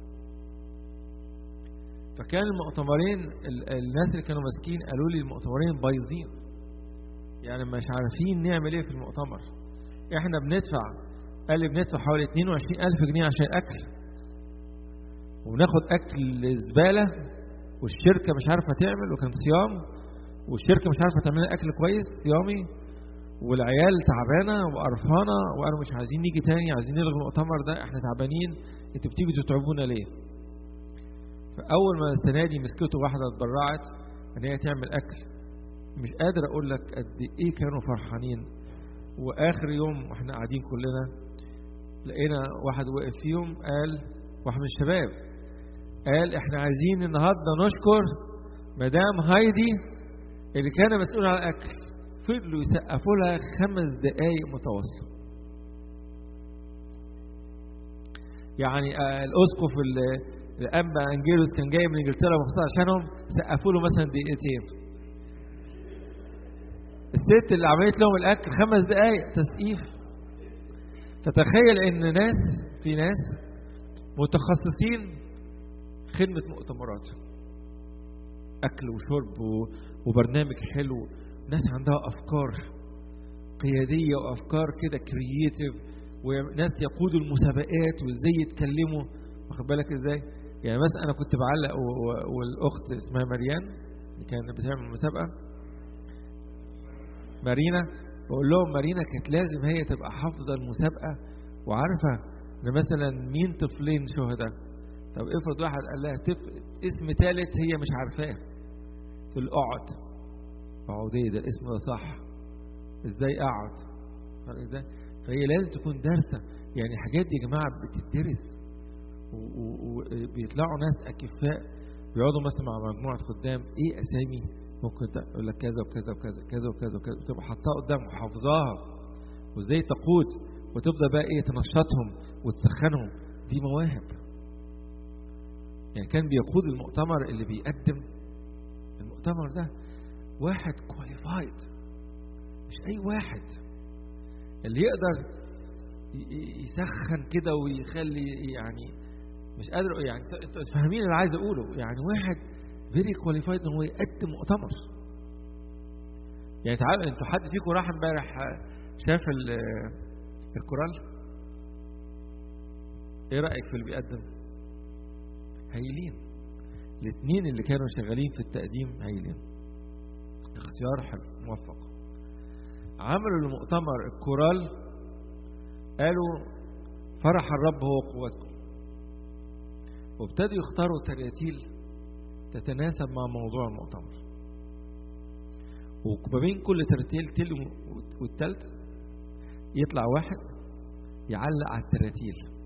فكان المؤتمرين الناس اللي كانوا ماسكين قالوا لي المؤتمرين بايظين يعني مش عارفين نعمل ايه في المؤتمر احنا بندفع قال لي بندفع حوالي 22 ألف جنيه عشان أكل وبناخد أكل زبالة والشركة مش عارفة تعمل وكان صيام والشركة مش عارفة تعمل أكل كويس صيامي والعيال تعبانة وقرفانة وقالوا مش عايزين نيجي تاني عايزين نلغي المؤتمر ده احنا تعبانين انتوا بتيجوا تتعبونا ليه؟ فأول ما السنة دي مسكته واحدة اتبرعت إن هي تعمل أكل مش قادر أقول لك قد إيه كانوا فرحانين وآخر يوم واحنا قاعدين كلنا لقينا واحد وقف فيهم قال واحد من الشباب قال احنا عايزين النهارده نشكر مدام هايدي اللي كان مسؤول عن الاكل فضلوا يسقفوا لها خمس دقائق متواصله يعني الاسقف الانبا انجيلوس كان جاي من انجلترا مخصوص عشانهم سقفوا له مثلا دقيقتين الست اللي عملت لهم الاكل خمس دقائق تسقيف فتخيل ان ناس في ناس متخصصين خدمة مؤتمرات أكل وشرب وبرنامج حلو ناس عندها أفكار قيادية وأفكار كده كرييتيف وناس يقودوا المسابقات وإزاي يتكلموا واخد بالك إزاي يعني مثلا أنا كنت بعلق والأخت اسمها مريان اللي كانت بتعمل مسابقة مارينا بقول لهم مارينا كانت لازم هي تبقى حافظة المسابقة وعارفة ان مثلا مين طفلين شهداء طب افرض واحد قال لها طفل اسم ثالث هي مش عارفاه تقول اقعد اقعد ايه ده الاسم ده صح ازاي اقعد ازاي فهي لازم تكون دارسة يعني الحاجات دي يا جماعة بتدرس وبيطلعوا ناس اكفاء بيقعدوا مثلا مع مجموعة خدام ايه اسامي ممكن تقول لك كذا وكذا وكذا كذا وكذا وكذا وتبقى حاطاها قدام وحافظاها وازاي تقود وتفضل بقى ايه تنشطهم وتسخنهم دي مواهب يعني كان بيقود المؤتمر اللي بيقدم المؤتمر ده واحد كواليفايد مش اي واحد اللي يقدر يسخن كده ويخلي يعني مش قادر يعني انتوا فاهمين اللي عايز اقوله يعني واحد فيري كواليفايد ان هو يقدم مؤتمر يعني تعالوا انتوا حد فيكم راح امبارح شاف الكورال ايه رايك في اللي بيقدم هايلين الاثنين اللي كانوا شغالين في التقديم هايلين اختيار حلو موفق عملوا المؤتمر الكورال قالوا فرح الرب هو قوتكم وابتدوا يختاروا تراتيل تتناسب مع موضوع المؤتمر وما بين كل ترتيل تل والتالت يطلع واحد يعلق على التراتيل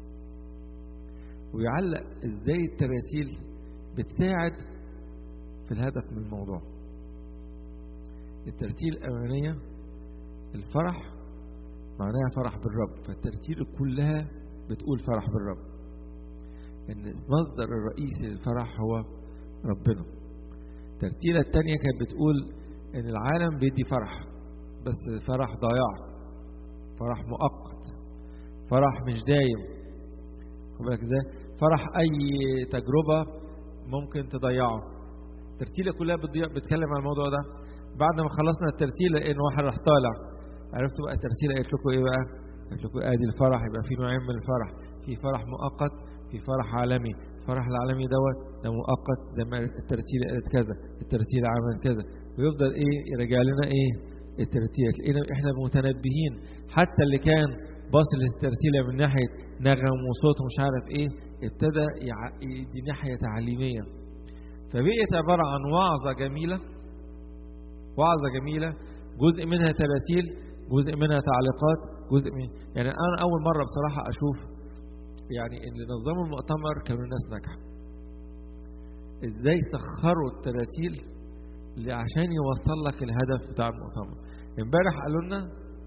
ويعلق ازاي التراتيل بتساعد في الهدف من الموضوع الترتيل الأولانية الفرح معناها فرح بالرب فالترتيل كلها بتقول فرح بالرب ان المصدر الرئيسي للفرح هو ربنا الترتيلة التانية كانت بتقول ان العالم بيدي فرح بس فرح ضياع فرح مؤقت فرح مش دايم خد بالك ازاي فرح اي تجربة ممكن تضيعه الترتيلة كلها بتضيع بتتكلم عن الموضوع ده بعد ما خلصنا الترتيل لقينا واحد راح طالع عرفتوا بقى الترتيل قالت لكم ايه بقى؟ قالت لكم ادي الفرح يبقى في نوعين من الفرح في فرح مؤقت في فرح عالمي الفرح العالمي دوت ده مؤقت زي ما الترتيل قالت كذا الترتيل عمل كذا ويفضل ايه يرجع لنا ايه الترتيل لقينا احنا متنبهين حتى اللي كان باص للترتيلة من ناحية نغم وصوت ومش عارف ايه ابتدى يدي ناحية تعليمية فبقيت عبارة عن وعظة جميلة وعظة جميلة جزء منها تراتيل جزء منها تعليقات جزء من يعني أنا أول مرة بصراحة أشوف يعني اللي نظموا المؤتمر كانوا ناس ناجحة ازاي سخروا التراتيل عشان يوصل لك الهدف بتاع المؤتمر امبارح قالوا لنا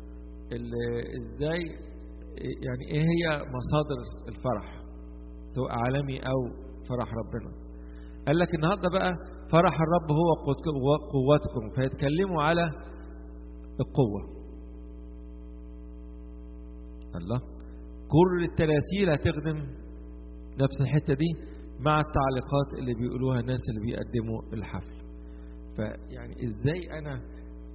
ازاي يعني ايه هي مصادر الفرح سواء عالمي او فرح ربنا قال لك النهارده بقى فرح الرب هو قوتكم فيتكلموا على القوه الله كل التراتيل هتخدم نفس الحته دي مع التعليقات اللي بيقولوها الناس اللي بيقدموا الحفل فيعني ازاي انا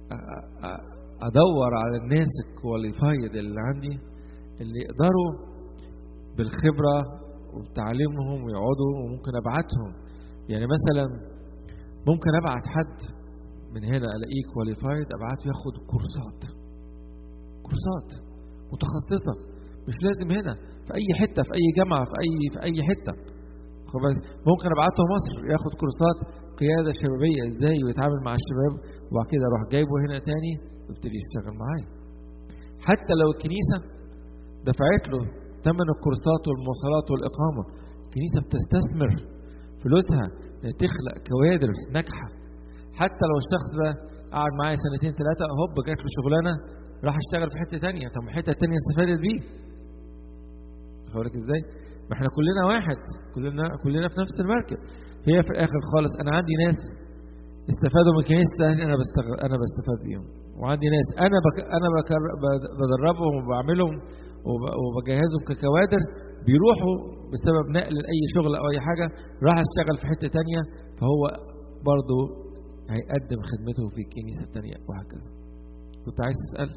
ادور على الناس الكواليفايد اللي عندي اللي يقدروا بالخبره وبتعليمهم ويقعدوا وممكن ابعتهم يعني مثلا ممكن ابعت حد من هنا الاقيه كواليفايد ابعته ياخد كورسات كورسات متخصصه مش لازم هنا في اي حته في اي جامعه في اي في اي حته ممكن ابعته مصر ياخد كورسات قياده شبابيه ازاي ويتعامل مع الشباب وبعد كده اروح جايبه هنا تاني ويبتدي يشتغل معايا حتى لو الكنيسه دفعت له ثمن الكورسات والمواصلات والاقامه الكنيسه بتستثمر فلوسها تخلق كوادر ناجحه حتى لو الشخص ده قعد معايا سنتين ثلاثه هوب جات له شغلانه راح اشتغل في حته ثانيه طب الحته الثانيه استفادت بيه بالك ازاي؟ ما احنا كلنا واحد كلنا كلنا في نفس المركب هي في الاخر خالص انا عندي ناس استفادوا من كنيستي انا بستغ... انا بستفاد بيهم وعندي ناس انا بك... انا بكر... بدربهم وبعملهم وب... وبجهزهم ككوادر بيروحوا بسبب نقل لاي شغل او اي حاجه راح اشتغل في حته تانية فهو برضه هيقدم خدمته في الكنيسه الثانيه وهكذا كنت عايز تسال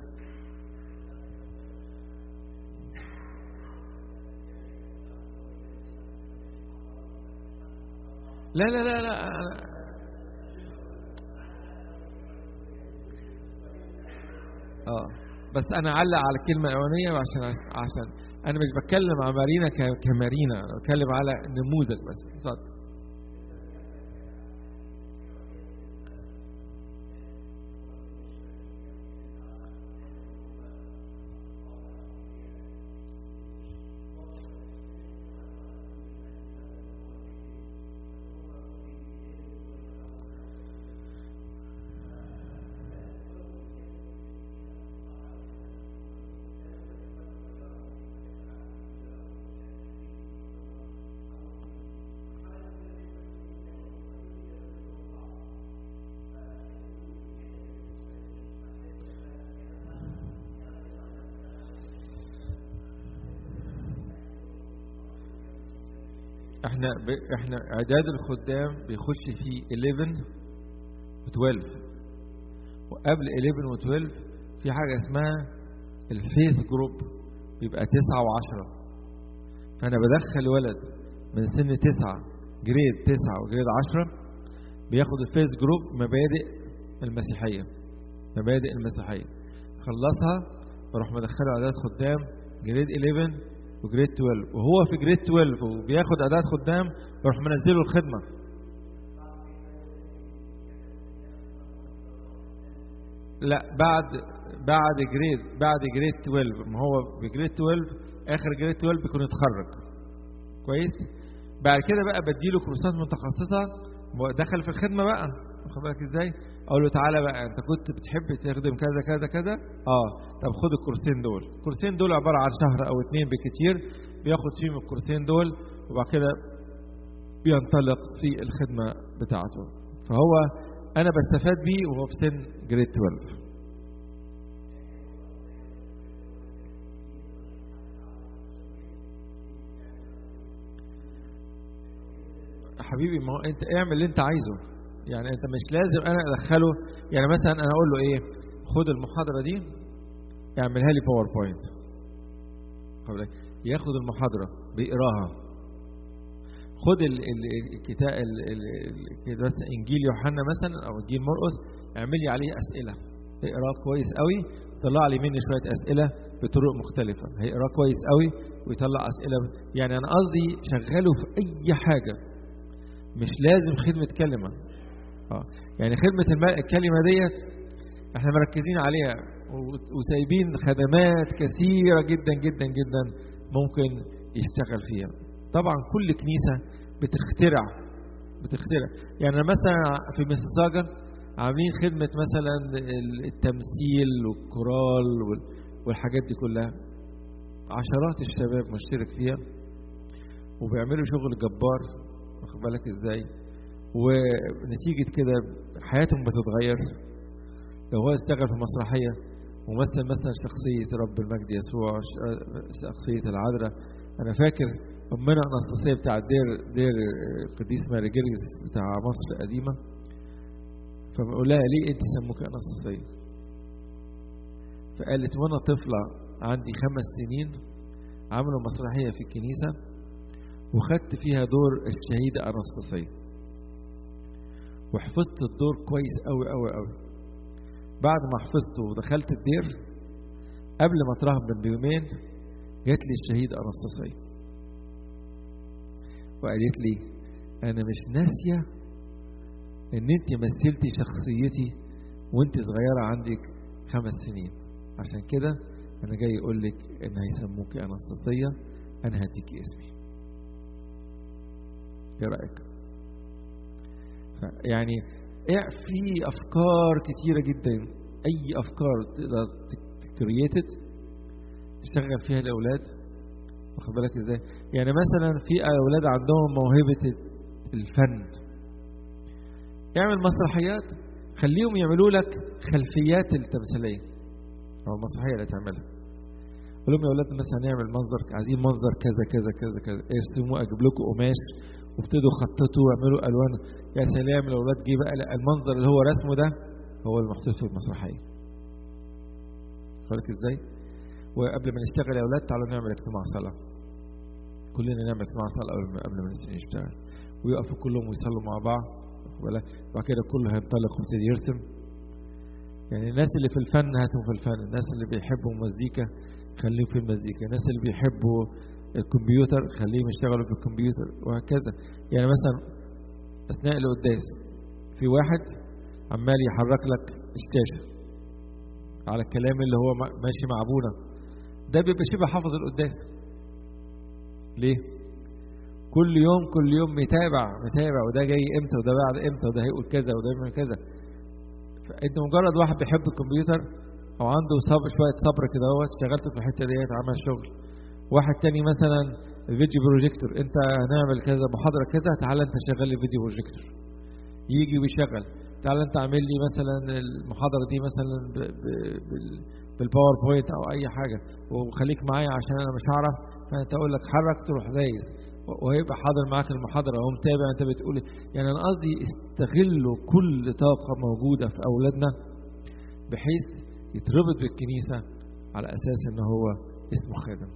لا لا لا لا اه بس انا علق على الكلمه الاولانيه عشان عشان انا مش بتكلم على مارينا كمارينا انا بتكلم على نموذج بس اتفضل احنا ب... احنا اعداد الخدام بيخش في 11 و12 وقبل 11 و12 في حاجه اسمها الفيث جروب بيبقى 9 و10 فانا بدخل ولد من سن 9 جريد 9 وجريد 10 بياخد الفيث جروب مبادئ المسيحيه مبادئ المسيحيه خلصها بروح مدخله اعداد خدام جريد 11 وجريد 12 وهو في جريد 12 وبياخد اعداد خدام بروح منزله الخدمه لا بعد بعد جريد بعد جريد 12 ما هو بجريد 12 اخر جريد 12 بيكون اتخرج كويس بعد كده بقى بديله كورسات متخصصه دخل في الخدمه بقى واخد بالك ازاي اقول له تعالى بقى انت كنت بتحب تخدم كذا كذا كذا اه طب خد الكورسين دول الكورسين دول عباره عن شهر او اتنين بكتير بياخد فيهم الكورسين دول وبعد كده بينطلق في الخدمه بتاعته فهو انا بستفاد بيه وهو في سن جريد 12 حبيبي ما هو انت اعمل اللي انت عايزه يعني انت مش لازم انا ادخله يعني مثلا انا اقول له ايه خد المحاضره دي اعملها لي باوربوينت خد بالك؟ ياخد المحاضره بيقراها خد ال- ال- الكتاب ال- ال- ال- كده مثلا انجيل يوحنا مثلا او انجيل مرقس اعمل لي عليه اسئله اقراه كويس قوي طلع لي مني شويه اسئله بطرق مختلفه هيقراه كويس قوي ويطلع اسئله يعني انا قصدي شغله في اي حاجه مش لازم خدمه كلمه اه يعني خدمه الم- الكلمه ديت احنا مركزين عليها و- وسايبين خدمات كثيره جدا جدا جدا ممكن يشتغل فيها طبعا كل كنيسه بتخترع بتخترع يعني أنا مثلا في ميسيساجا عاملين خدمة مثلا التمثيل والكورال وال- والحاجات دي كلها عشرات الشباب مشترك فيها وبيعملوا شغل جبار واخد بالك ازاي ونتيجة كده حياتهم بتتغير لو هو اشتغل في مسرحية ومثل مثلا شخصية رب المجد يسوع ش- شخصية العذراء أنا فاكر أمنا أناستاسية بتاع دير دير قديس ماري جرجس بتاع مصر القديمة فبقول لها ليه أنت سموك أناستاسية؟ فقالت وأنا طفلة عندي خمس سنين عملوا مسرحية في الكنيسة وخدت فيها دور الشهيدة أناستاسية وحفظت الدور كويس أوي أوي أوي بعد ما حفظته ودخلت الدير قبل ما اترهبن بيومين جات لي الشهيد أناستاسية وقالت لي أنا مش ناسية إن أنت مثلتي شخصيتي وأنت صغيرة عندك خمس سنين عشان كده أنا جاي أقول لك إن هيسموكي أناستاسية أنا هديكي اسمي إيه رأيك؟ ف- يعني إيه في أفكار كتيرة جدا أي أفكار تقدر تكريتد تشتغل فيها الأولاد واخد بالك إزاي؟ يعني مثلا في أولاد عندهم موهبة الفن اعمل مسرحيات خليهم يعملوا لك خلفيات التمثيلية أو المسرحية اللي تعملها قول لهم يا أولاد مثلا نعمل منظر عايزين منظر كذا كذا كذا كذا ارسموا أجيب لكم قماش وابتدوا خططوا واعملوا ألوان يا سلام الأولاد جه بقى لا، المنظر اللي هو رسمه ده هو المحطوط في المسرحية بالك ازاي؟ وقبل ما نشتغل يا أولاد تعالوا نعمل اجتماع صلاة كلنا نعمل اجتماع صلاة قبل ما قبل ما نشتغل ويقفوا كلهم ويصلوا مع بعض واخد بالك؟ بعد كده كله هينطلق ويبتدي يرسم يعني الناس اللي في الفن هاتهم في الفن الناس اللي بيحبوا المزيكا خليهم في المزيكا الناس اللي بيحبوا الكمبيوتر خليهم يشتغلوا في الكمبيوتر وهكذا يعني مثلا اثناء القداس في واحد عمال يحرك لك الشاشه على الكلام اللي هو ما- ماشي مع ابونا ده بيبقى شبه حافظ القداس ليه كل يوم كل يوم متابع متابع وده جاي امتى وده بعد امتى وده هيقول كذا وده يعمل كذا فانت مجرد واحد بيحب الكمبيوتر او عنده صبر شويه صبر كده هو اشتغلت في الحته ديت عمل شغل واحد تاني مثلا فيديو بروجيكتور انت هنعمل كذا محاضره كذا تعالى انت شغل لي فيديو بروجيكتور يجي ويشغل تعالى انت اعمل لي مثلا المحاضره دي مثلا ب- ب- بال- بالباوربوينت او اي حاجه وخليك معايا عشان انا مش هعرف فانت اقول لك حرك تروح دايس و- وهيبقى حاضر معاك المحاضره وهو متابع انت بتقول يعني انا قصدي استغلوا كل طاقه موجوده في اولادنا بحيث يتربط بالكنيسه على اساس ان هو اسمه خادم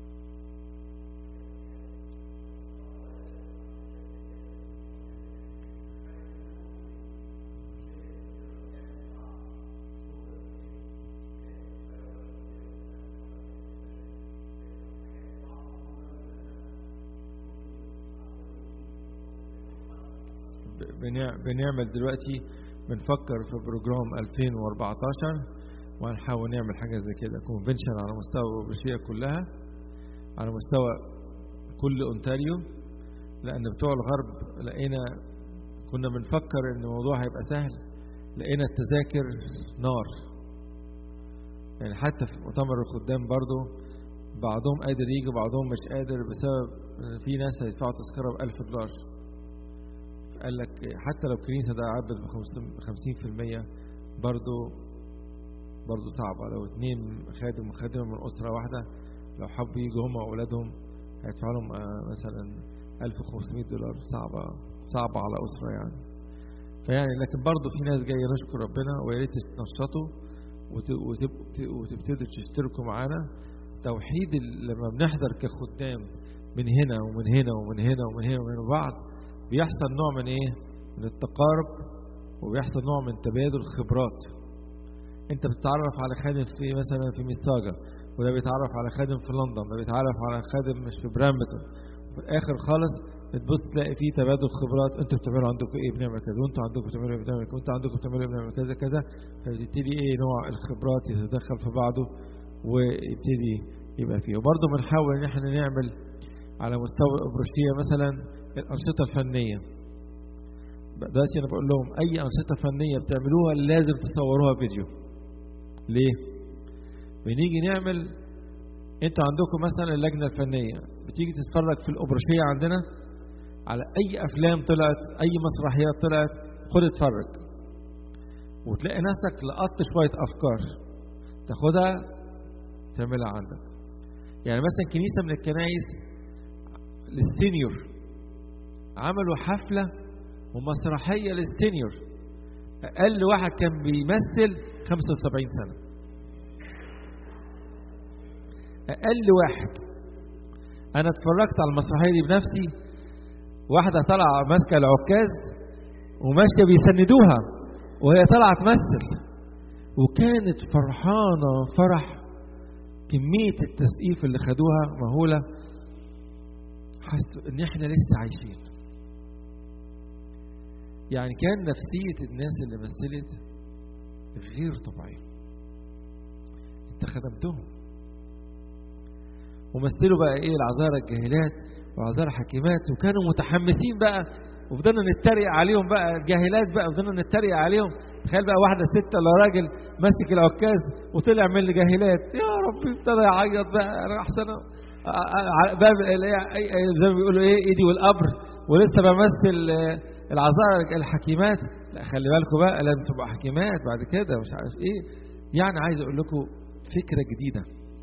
بنع- بنعمل دلوقتي بنفكر في بروجرام 2014 وهنحاول نعمل حاجة زي كده كونفنشن على مستوى الروسية كلها على مستوى كل اونتاريو لأن بتوع الغرب لقينا كنا بنفكر إن الموضوع هيبقى سهل لقينا التذاكر نار يعني حتى في مؤتمر الخدام برضو بعضهم قادر يجي وبعضهم مش قادر بسبب إن في ناس هيدفعوا تذكرة ب 1000 دولار قال لك حتى لو الكنيسة ده عبد ب 50% برضه برضه صعبة لو اتنين خادم وخادمة من أسرة واحدة لو حبوا يجوا هم وأولادهم هيدفعوا لهم آه، مثلا 1500 دولار صعبة صعبة على أسرة يعني فيعني لكن برضه في ناس جايه نشكر ربنا ويا ريت تنشطوا وت- وتب- وتبتدوا تشتركوا معانا توحيد ال- لما بنحضر كخدام من هنا ومن هنا ومن هنا ومن هنا ومن بعض بيحصل نوع من ايه؟ من التقارب وبيحصل نوع من تبادل خبرات انت بتتعرف على خادم في مثلا في ميستاجا وده بيتعرف على خادم في لندن ده بيتعرف على خادم مش في برامبتون وفي الاخر خالص بتبص تلاقي فيه تبادل خبرات انتوا بتعملوا عندكم ايه بنعمل كذا وانتوا عندكم بتعملوا ايه بنعمل كذا وانتوا عندكم بتعملوا ايه بنعمل كذا كذا فبتبتدي ايه نوع الخبرات يتدخل في بعضه ويبتدي يبقى فيه وبرضه بنحاول ان احنا نعمل على مستوى الابروشيه مثلا الانشطه الفنيه دلوقتي انا بقول لهم اي انشطه فنيه بتعملوها لازم تصوروها فيديو ليه بنيجي نعمل انتوا عندكم مثلا اللجنه الفنيه بتيجي تتفرج في الابروشيه عندنا على اي افلام طلعت اي مسرحيات طلعت خد اتفرج وتلاقي نفسك لقطت شويه افكار تاخدها تعملها عندك يعني مثلا كنيسه من الكنائس للسينيور عملوا حفله ومسرحيه للسينيور اقل واحد كان بيمثل 75 سنه اقل واحد انا اتفرجت على المسرحيه دي بنفسي واحده طالعه ماسكه العكاز وماشيه بيسندوها وهي طالعه تمثل وكانت فرحانه فرح كميه التسقيف اللي خدوها مهوله حسوا ان احنا لسه عايشين يعني كان نفسيه الناس اللي مثلت غير طبيعيه انت خدمتهم ومثلوا بقى ايه العذارى الجاهلات وعذارى حكيمات وكانوا متحمسين بقى وفضلنا نتريق عليهم بقى الجاهلات بقى فضلنا نتريق عليهم تخيل بقى واحده ست ولا راجل ماسك العكاز وطلع من الجاهلات يا ربي ابتدى يعيط بقى انا احسن باب اللي هي زي ما بيقولوا ايه ايدي والقبر ولسه بمثل العذارى الحكيمات لا خلي بالكم بقى لازم تبقى حكيمات بعد كده مش عارف ايه يعني عايز اقول لكم فكره جديده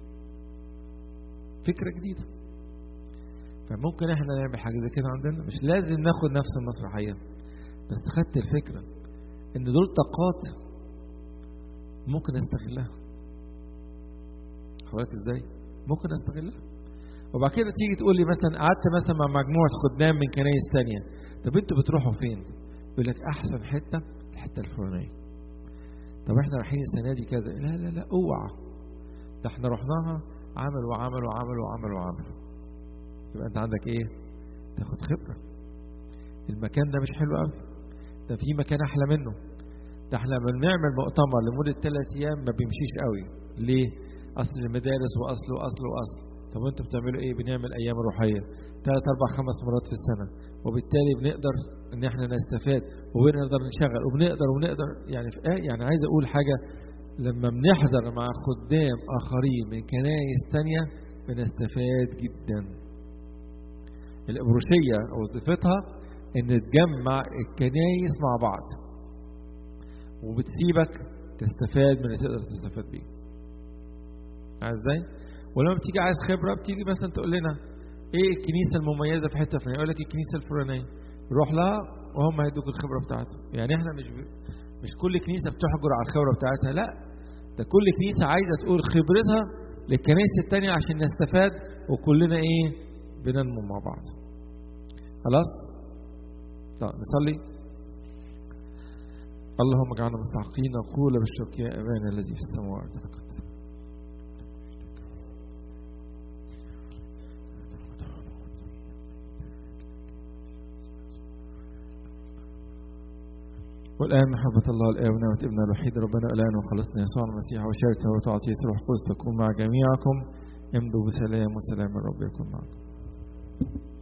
فكره جديده فممكن احنا نعمل حاجه زي كده عندنا مش لازم ناخد نفس المسرحيه بس خدت الفكره ان دول طاقات ممكن استغلها حضرتك ازاي ممكن استغلها وبعد كده تيجي تقول لي مثلا قعدت مثلا مع مجموعه خدام من كنايس تانية طب انتوا بتروحوا فين يقول لك احسن حته الحته الفلانيه طب احنا رايحين السنه دي كذا لا لا لا اوعى ده احنا رحناها عمل وعمل وعمل وعمل وعمل يبقى انت عندك ايه تاخد خبره المكان ده مش حلو قوي ده في مكان احلى منه ده احنا لما بنعمل مؤتمر لمده ثلاث ايام ما بيمشيش قوي ليه اصل المدارس واصل واصل واصل طب انتوا بتعملوا ايه بنعمل ايام روحيه ثلاث اربع خمس مرات في السنه وبالتالي بنقدر ان احنا نستفاد وبنقدر نشغل وبنقدر وبنقدر يعني في آه يعني عايز اقول حاجه لما بنحضر مع خدام اخرين من كنايس تانية بنستفاد جدا الابروشيه وظيفتها ان تجمع الكنايس مع بعض وبتسيبك تستفاد من اللي تقدر تستفاد بيه عارف ازاي ولما بتيجي عايز خبره بتيجي مثلا تقول لنا ايه الكنيسه المميزه في حته فلانيه يقول لك الكنيسه الفلانيه روح لها وهم هيدوك الخبره بتاعتهم يعني احنا مش ب... مش كل كنيسه بتحجر على الخبره بتاعتها لا ده كل كنيسه عايزه تقول خبرتها للكنائس التانية عشان نستفاد وكلنا ايه بننمو مع بعض خلاص طيب نصلي اللهم اجعلنا مستحقين نقول بالشكر يا ابانا الذي في السماوات والآن محبة الله الآب ونعمة ابن الوحيد ربنا الآن وخلصنا يسوع المسيح وشاركه وتعطيه روح قدس تكون مع جميعكم امضوا بسلام وسلام الرب يكون معكم